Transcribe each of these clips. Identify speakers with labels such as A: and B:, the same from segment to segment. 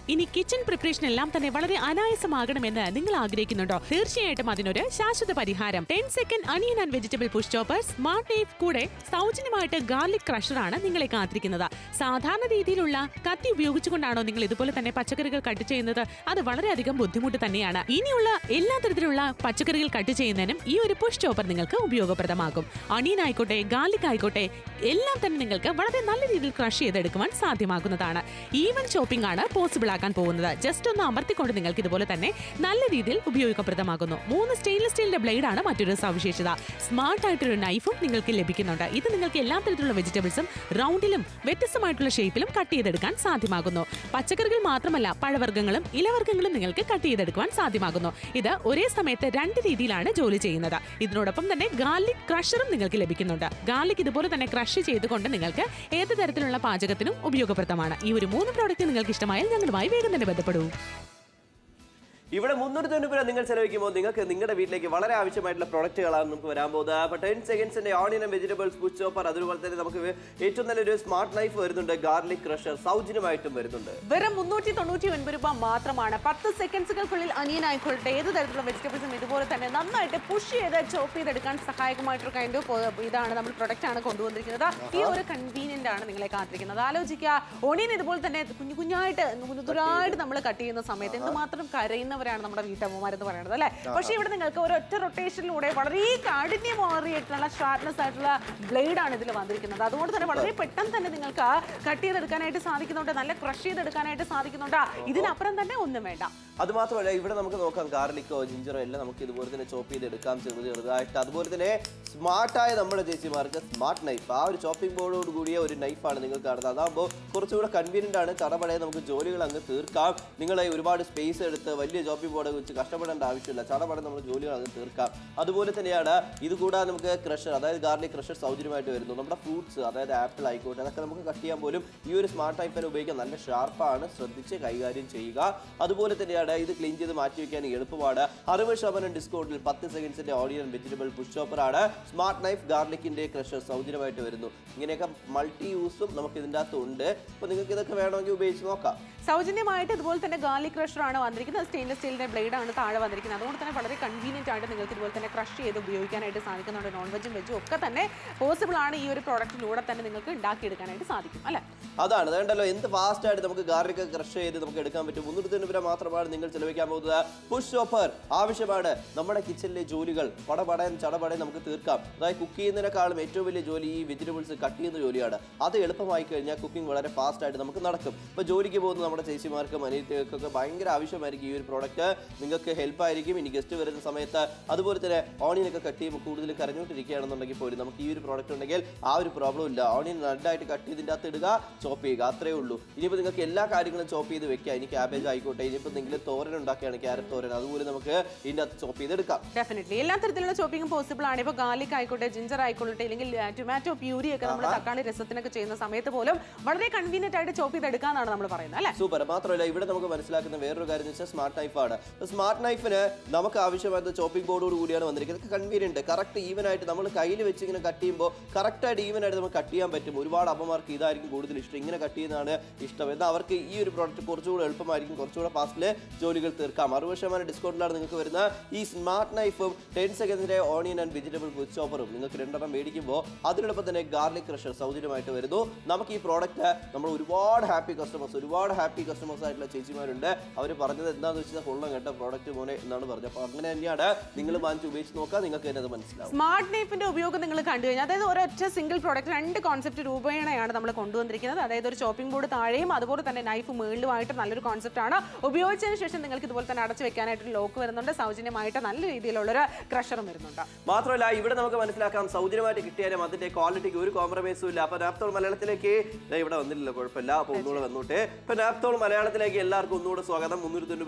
A: ഇനി kitchen preparation എല്ലാം തന്നെ വളരെ അനായാസമാകണമെന്ന് നിങ്ങൾ ആഗ്രഹിക്കുന്നുണ്ടോ തീർച്ചയായിട്ടും അതിനൊരു ശാശ്വത പരിഹാരം ten second onion and vegetable push chopper smart knife കൂടെ സൗജന്യമായിട്ട് ഗാർലിക് ക്രഷറാണ് നിങ്ങളെ കാത്തിരിക്കുന്നത് സാധാരണ രീതിയിലുള്ള കത്തി ഉപയോഗിച്ചുകൊണ്ടാണോ നിങ്ങൾ ഇതുപോലെ തന്നെ പച്ചക്കറികൾ കട്ട് ചെയ്യുന്നത് അത് വളരെയധികം ബുദ്ധിമുട്ട് തന്നെയാണ് ഇനിയുള്ള എല്ലാ തരത്തിലുള്ള പച്ചക്കറികൾ കട്ട് ചെയ്യുന്നതിനും ഈ ഒരു പുഷ് ചോപ്പർ നിങ്ങൾക്ക് ഉപയോഗപ്രദമാകും അണിയൻ ആയിക്കോട്ടെ ഗാർലിക് ആയിക്കോട്ടെ എല്ലാം തന്നെ നിങ്ങൾക്ക് വളരെ നല്ല രീതിയിൽ ക്രഷ് ചെയ്തെടുക്കുവാൻ സാധ്യമാകുന്നതാണ് ഈവൻ ചോപ്പിംഗ് ആണ് പോസിബിൾ ആക്കാൻ പോകുന്നത് ജസ്റ്റ് ഒന്ന് അമർത്തിക്കൊണ്ട് നിങ്ങൾക്ക് ഇതുപോലെ തന്നെ നല്ല രീതിയിൽ ഉപയോഗപ്രദമാകുന്നു മൂന്ന് സ്റ്റെയിൻലെസ് സ്റ്റീലിന്റെ ബ്ലേഡ് ആണ് മറ്റൊരു സവിശേഷത സ്മാർട്ട് ആയിട്ടൊരു നൈഫും നിങ്ങൾക്ക് ലഭിക്കുന്നുണ്ട് ഇത് നിങ്ങൾക്ക് എല്ലാ തരത്തിലുള്ള വെജിറ്റബിൾസും റൗണ്ടിലും വ്യത്യസ്തമായിട്ടുള്ള ഷേപ്പിലും കട്ട് ചെയ്തെടുക്കാൻ സാധ്യമാകുന്നു പച്ചക്കറികൾ മാത്രമല്ല പഴവർഗ്ഗങ്ങളും ഇലവർഗ്ഗങ്ങളും നിങ്ങൾക്ക് കട്ട് ചെയ്തെടുക്കുവാൻ സാധ്യമാകുന്നു ഇത് ഒരേ സമയത്ത് രണ്ട് രീതിയിലാണ് ജോലി ചെയ്യുന്നത് ഇതിനോടൊപ്പം തന്നെ ഗാർലിക് ക്രഷറും നിങ്ങൾക്ക് ലഭിക്കുന്നുണ്ട് ഗാർലിക് ഇതുപോലെ തന്നെ ക്രഷ് ചെയ്തുകൊണ്ട് നിങ്ങൾക്ക് ഏത് തരത്തിലുള്ള പാചകത്തിനും ഉപയോഗപ്രദമാണ് ഈ ഒരു മൂന്ന് പ്രോഡക്റ്റ് നിങ്ങൾക്ക് ഇഷ്ടമായാൽ ഞങ്ങളുമായി വേഗം തന്നെ ബന്ധപ്പെടൂ
B: ഇവിടെ മുന്നൂറ്റി തൊണ്ണൂറ് രൂപ നിങ്ങൾ ചെലവഴിക്കുമ്പോൾ നിങ്ങൾക്ക് നിങ്ങളുടെ വീട്ടിലേക്ക് വളരെ ആവശ്യമായിട്ടുള്ള പ്രോഡക്റ്റുകളാണ് നമുക്ക് വരാൻ പോകുന്നത് അപ്പോൾ ടെൻ സെക്കൻഡ്സിന്റെ ഓണിയൻ വെജിറ്റബിൾസ് ഫുഡ് ചോപ്പർ അതുപോലെ തന്നെ നമുക്ക് ഏറ്റവും നല്ലൊരു സ്മാർട്ട് നൈഫ് വരുന്നുണ്ട് ഗാർലിക് ക്രഷർ സൗജന്യമായിട്ടും വരുന്നുണ്ട്
C: വെറും മുന്നൂറ്റി തൊണ്ണൂറ്റി ഒൻപത് രൂപ മാത്രമാണ് പത്ത് സെക്കൻഡ്സുകൾക്കുള്ളിൽ അനിയൻ ആയിക്കോട്ടെ ഏത് തരത്തിലുള്ള വെജിറ്റബിൾസും ഇതുപോലെ തന്നെ നന്നായിട്ട് പുഷ് ചെയ്ത് ചോപ്പ് ചെയ്തെടുക്കാൻ സഹായകമായിട്ടൊരു കൈൻഡ് ഓഫ് ഇതാണ് നമ്മൾ പ്രൊഡക്റ്റ് ആണ് കൊണ്ടുവന്നിരിക്കുന്നത് ഈ ഒരു കൺവീനിയന്റ് ആണ് നിങ്ങളെ കാത്തിരിക്കുന്നത് ആലോചിക്കുക ഒണിയൻ ഇതുപോലെ തന്നെ കുഞ്ഞു കുഞ്ഞായിട്ട് മുതുരായിട്ട് നമ്മൾ കട്ട് ചെയ്യുന്ന സമയത്ത് എന്തുമാത്രം കരയുന്നവരാണ് നമ്മുടെ വീട്ടമ്മമാരെന്ന് പറയുന്നത് അല്ലേ പക്ഷേ ഇവിടെ നിങ്ങൾക്ക് ഒരൊറ്റ റൊട്ടേഷനിലൂടെ വളരെ കാഠിന്യമേറിയിട്ടുള്ള ഷാർപ്നെസ് ആയിട്ടുള്ള ബ്ലേഡ് ആണ് ഇതിൽ വന്നിരിക്കുന്നത് അതുകൊണ്ട് തന്നെ വളരെ പെട്ടെന്ന് തന്നെ നിങ്ങൾക്ക് കട്ട് ചെയ്തെടുക്കാനായിട്ട് സാധിക്കുന്നുണ്ട് നല്ല ക്രഷ് ചെയ്തെടുക്കാനായിട്ട് സാധിക്കുന്നുണ്ട് ഇതിനപ്പുറം തന്നെ ഒന്നും വേണ്ട
B: അത് മാത്രമല്ല ഇവിടെ നമുക്ക് നോക്കാം ഗാർലിക്കോ ജിഞ്ചറോ എല്ലാം നമുക്ക് ഇതുപോലെ തന്നെ ചോപ്പ് ചെയ്തെടുക്കാം ചെറുത് ചെറുതായിട്ട് അതുപോലെ തന്നെ സ്മാർട്ടായ നമ്മുടെ ചേച്ചിമാർക്ക് സ്മാർട്ട് നൈഫ് ആ ഒരു ചോപ്പിംഗ് ബോർഡോട് കൂടിയ ഒരു നൈഫാണ് നിങ്ങൾ കാണുന്നത് അതാകുമ്പോൾ കുറച്ചുകൂടെ കൺവീനിയൻ്റ് ആണ് ചടപടയെ നമുക്ക് ജോലികൾ അങ്ങ് തീർക്കാം നിങ്ങളെ ഒരുപാട് സ്പേസ് എടുത്ത് വലിയ ചോപ്പിംഗ് ബോർഡ് വെച്ച് കഷ്ടപ്പെടേണ്ട ആവശ്യമില്ല ചടപടെ നമ്മൾ ജോലികൾ അങ്ങ് തീർക്കാം അതുപോലെ തന്നെയാണ് ഇത് കൂടാതെ നമുക്ക് ക്രഷർ അതായത് ഗാർലിക് ക്രഷർ സൗജന്യമായിട്ട് വരുന്നു നമ്മുടെ ഫ്രൂട്ട്സ് അതായത് ആപ്പിൾ ആയിക്കോട്ടെ അതൊക്കെ നമുക്ക് കട്ട് ചെയ്യാൻ പോലും ഈ ഒരു സ്മാർട്ട് നൈഫ് തന്നെ ഉപയോഗിക്കാൻ നല്ല ഷാർപ്പാണ് ശ്രദ്ധിച്ച് കൈകാര്യം ചെയ്യുക അതുപോലെ തന്നെയാണ് ഇത് ക്ലീൻ ചെയ്ത് മാറ്റി വെക്കാൻ എളുപ്പമാണ് അറുപത് ശതമാനം ഡിസ്കൗണ്ടിൽ പത്ത് സെക്കൻഡ്സിന്റെ ഓഡിയൻ വെജിറ്റബിൾ പുഷ് ചോപ്പറാണ് സ്മാർട്ട് നൈഫ് ഗാർലിക്കിന്റെ ക്രഷർ സൗജന്യമായിട്ട് വരുന്നു ഇങ്ങനെയൊക്കെ മൾട്ടി യൂസും നമുക്ക് ഇതിൻ്റെ അകത്ത് ഉണ്ട് അപ്പോൾ നിങ്ങൾക്ക് ഇതൊക്കെ വേണമെങ്കിൽ ഉപയോഗിച്ച് നോക്കാം
C: സൗജന്യമായിട്ട് ഇതുപോലെ തന്നെ ഗാർലിക് ക്രഷർ ആണ് വന്നിരിക്കുന്നത് സ്റ്റെയിൻലെസ് സ്റ്റീലിന്റെ ബ്ലേഡ് ആണ് താഴെ വന്നിരിക്കുന്നത് അതുകൊണ്ട് തന്നെ വളരെ കൺവീനിയന്റ് ആയിട്ട് നിങ്ങൾക്ക് ഇതുപോലെ തന്നെ ക്രഷ് ചെയ്ത് ഉപയോഗിക്കാനായിട്ട് സാധിക്കുന്നുണ്ട് നോൺ വെജും വെജും ഒക്കെ തന്നെ പോസിബിൾ ആണ് ഈ ഒരു പ്രോഡക്റ്റിലൂടെ തന്നെ നിങ്ങൾക്ക് ഉണ്ടാക്കിയെടുക്കാനായിട്ട് സാധിക്കും അല്ലേ
B: അതാണ് അതുകൊണ്ടല്ലോ എന്ത് ഫാസ്റ്റ് ആയിട്ട് നമുക്ക് ഗാർലിക് ക്രഷ് ചെയ്ത് നമുക്ക് എടുക്കാൻ പറ്റും മുന്നൂറ്റി തൊണ്ണൂറ് രൂപ മാത്രമാണ് നിങ്ങൾ ചെലവഴിക്കാൻ പോകുന്നത് പുഷ് ചോപ്പർ ആവശ്യമാണ് നമ്മുടെ കിച്ചണിലെ ജോലികൾ പടപടയും ചടപടയും നമുക്ക് തീർക്കാം അതായത് കുക്ക് ചെയ്യുന്നതിനേക്കാളും ഏറ്റവും വലിയ ജോലി ഈ വെജിറ്റബിൾസ് കട്ട് ചെയ്യുന്ന ജോലിയാണ് അത് എളുപ്പമായി കഴിഞ്ഞാൽ കുക്കിംഗ് വളരെ ഫാസ്റ്റ് ആയിട്ട് നമുക്ക് നടക്കും ഇപ്പോൾ ജോലിക്ക് പോകുന്ന നമ്മുടെ ചേച്ചിമാർക്കും അനിയത്തികൾക്കൊക്കെ ഭയങ്കര ആവശ്യമായിരിക്കും ഈ ഒരു പ്രോഡക്റ്റ് നിങ്ങൾക്ക് ഹെൽപ്പ് ആയിരിക്കും ഇനി ഗസ്റ്റ് വരുന്ന സമയത്ത് അതുപോലെ തന്നെ ഓണിയനൊക്കെ കട്ട് ചെയ്യുമ്പോൾ കൂടുതൽ കരഞ്ഞുകൊണ്ടിരിക്കുകയാണെന്നുണ്ടെങ്കിൽ പോലും നമുക്ക് ഈ ഒരു പ്രോഡക്റ്റ് ഉണ്ടെങ്കിൽ ആ ഒരു പ്രോബ്ലം ഇല്ല ഓണിയൻ നന്നായിട്ട് കട്ട് ചെയ്തിൻ്റെ അകത്ത് ഇടുക ചോപ്പ് ചെയ്യുക അത്രേ ഉള്ളൂ ഇനിയിപ്പോൾ നിങ്ങൾക്ക് എല്ലാ കാര്യങ്ങളും ചോപ്പ് ചെയ്ത് വെക്കുക ഇനി ക്യാബേജ് ആയിക്കോട്ടെ ഇനിയിപ്പോൾ എന്തെങ്കിലും തോരൻ ഉണ്ടാക്കുകയാണ് ക്യാരറ്റ് തോരൻ അതുപോലെ നമുക്ക് ഇതിൻ്റെ അകത്ത് ചോപ്പ് ചെയ്തെടുക്കാം
C: ഡെഫിനറ്റ്ലി എല്ലാ തരത്തിലുള്ള ചോപ്പിംഗും പോസിബിൾ ആണ് ഇപ്പോൾ ഗാർലിക് ആയിക്കോട്ടെ ജിഞ്ചർ ആയിക്കോട്ടെ അല്ലെങ്കിൽ ടൊമാറ്റോ പ്യൂരി ഒക്കെ നമ്മൾ തക്കാളി രസത്തിനൊക്കെ ചെയ്യുന്ന സമയത്ത് പോലും വളരെ കൺവീനിയന്റ് ആയിട്ട് ചോപ്പ് ചെയ്തെടുക്കാന്നാണ് നമ്മൾ പറയുന്നത് അല്ലേ
B: സൂപ്പർ മാത്രമല്ല ഇവിടെ നമുക്ക് മനസ്സിലാക്കുന്ന വേറൊരു കാര്യം എന്ന് വെച്ചാൽ സ്മാർട്ട് നൈഫാണ് സ്മാർട്ട് നൈഫിന് നമുക്ക് ആവശ്യമായത് ചോപ്പിംഗ് ബോർഡോട് കൂടിയാണ് വന്നിരിക്കുന്നത് കൺവീനിയൻറ്റ് കറക്റ്റ് ഈവൻ ആയിട്ട് നമ്മൾ കയ്യിൽ വെച്ച് ഇങ്ങനെ കട്ട് ചെയ്യുമ്പോൾ കറക്റ്റായിട്ട് ഈവൻ ആയിട്ട് നമുക്ക് കട്ട് ചെയ്യാൻ പറ്റും ഒരുപാട് അമ്മമാർക്ക് ഇതായിരിക്കും കൂടുതൽ ഇഷ്ടം ഇങ്ങനെ കട്ട് ചെയ്യുന്നതാണ് ഇഷ്ടം എന്നാൽ അവർക്ക് ഈ ഒരു പ്രോഡക്റ്റ് കുറച്ചുകൂടെ എളുപ്പമായിരിക്കും കുറച്ചുകൂടെ ഫാസ്റ്റിൽ ജോലികൾ തീർക്കാം അറുപത് ശതമാനം ഡിസ്കൗണ്ടിലാണ് നിങ്ങൾക്ക് വരുന്ന ഈ സ്മാർട്ട് നൈഫും ടെൻ സെക്കൻഡിന്റെ ഓണിയൻ ആൻഡ് വെജിറ്റബിൾ ഫുഡ് ചോപ്പറും നിങ്ങൾക്ക് രണ്ടെണ്ണം മേടിക്കുമ്പോൾ അതിനോടൊപ്പം തന്നെ ഗാർലിക് ക്രഷർ സൗജന്യമായിട്ട് വരുന്നു നമുക്ക് ഈ പ്രോഡക്റ്റ് നമ്മൾ ഒരുപാട് ഹാപ്പി കസ്റ്റമേഴ്സ് ഒരുപാട് ഹാപ്പി കസ്റ്റമേഴ്സ് ആയിട്ടുള്ള ചേച്ചിമാരുണ്ട് അവർ പറഞ്ഞത് എന്താണെന്ന് വെച്ചാൽ കൊള്ളം കേട്ട പ്രോഡക്റ്റ് മോനെ എന്നാണ് പറഞ്ഞത് അപ്പോൾ അങ്ങനെ തന്നെയാണ് നിങ്ങൾ വാങ്ങിച്ച് ഉപയോഗിച്ച് നോക്കാം നിങ്ങൾക്ക് തന്നെ അത് മനസ്സിലാവും
C: സ്മാർട്ട് നൈഫിന്റെ ഉപയോഗം നിങ്ങൾ കണ്ടു കഴിഞ്ഞാൽ അതായത് ഒരൊറ്റ സിംഗിൾ പ്രോഡക്റ്റ് രണ്ട് കോൺസെപ്റ്റ് രൂപേണയാണ് നമ്മൾ കൊണ്ടുവന്നിരിക്കുന്നത് അതായത് ഒരു ചോപ്പിംഗ് ബോർഡ് താഴെയും അതുപോലെ തന്നെ നൈഫ് മുകളിലുമായിട്ട് നല്ലൊരു കോൺസെപ്റ്റ് ആണ് ഉപയോഗിച്ചതിന് ശേഷം നിങ്ങൾക്ക് ഇതുപോലെ തന്നെ അടച്ചു വെക്കാനായിട്ട് ഒരു ലോക്ക് വരുന്നുണ്ട് സൗജന്യമായിട്ട് നല്ല രീതിയിലുള്ളൊരു ക്രഷറും വരുന്നുണ്ട്
B: മാത്രമല്ല ഇവിടെ നമുക്ക് മനസ്സിലാക്കാം സൗജന്യമായിട്ട് കിട്ടിയാലും അതിന്റെ ക്വാളിറ്റിക്ക് ഒരു കോംപ്രമൈസും ഇല്ല അപ്പൊ നാപ്തോൾ മലയാളത്തിലേക്ക് ദേ ഇവിടെ വന്നില്ലല്ലോ കുഴപ്പമില്ല അപ്പൊ ഒന്നുകൂടെ വന്നോട്ടെ ഇപ്പൊ നാപ്തോൾ മലയാളത്തിലേക്ക് എല്ലാവർക്കും ഒന്നുകൂടെ സ്വാഗതം മുന്നൂറ്റി തൊണ്ണൂറ് രൂപ മാത്രമാണ്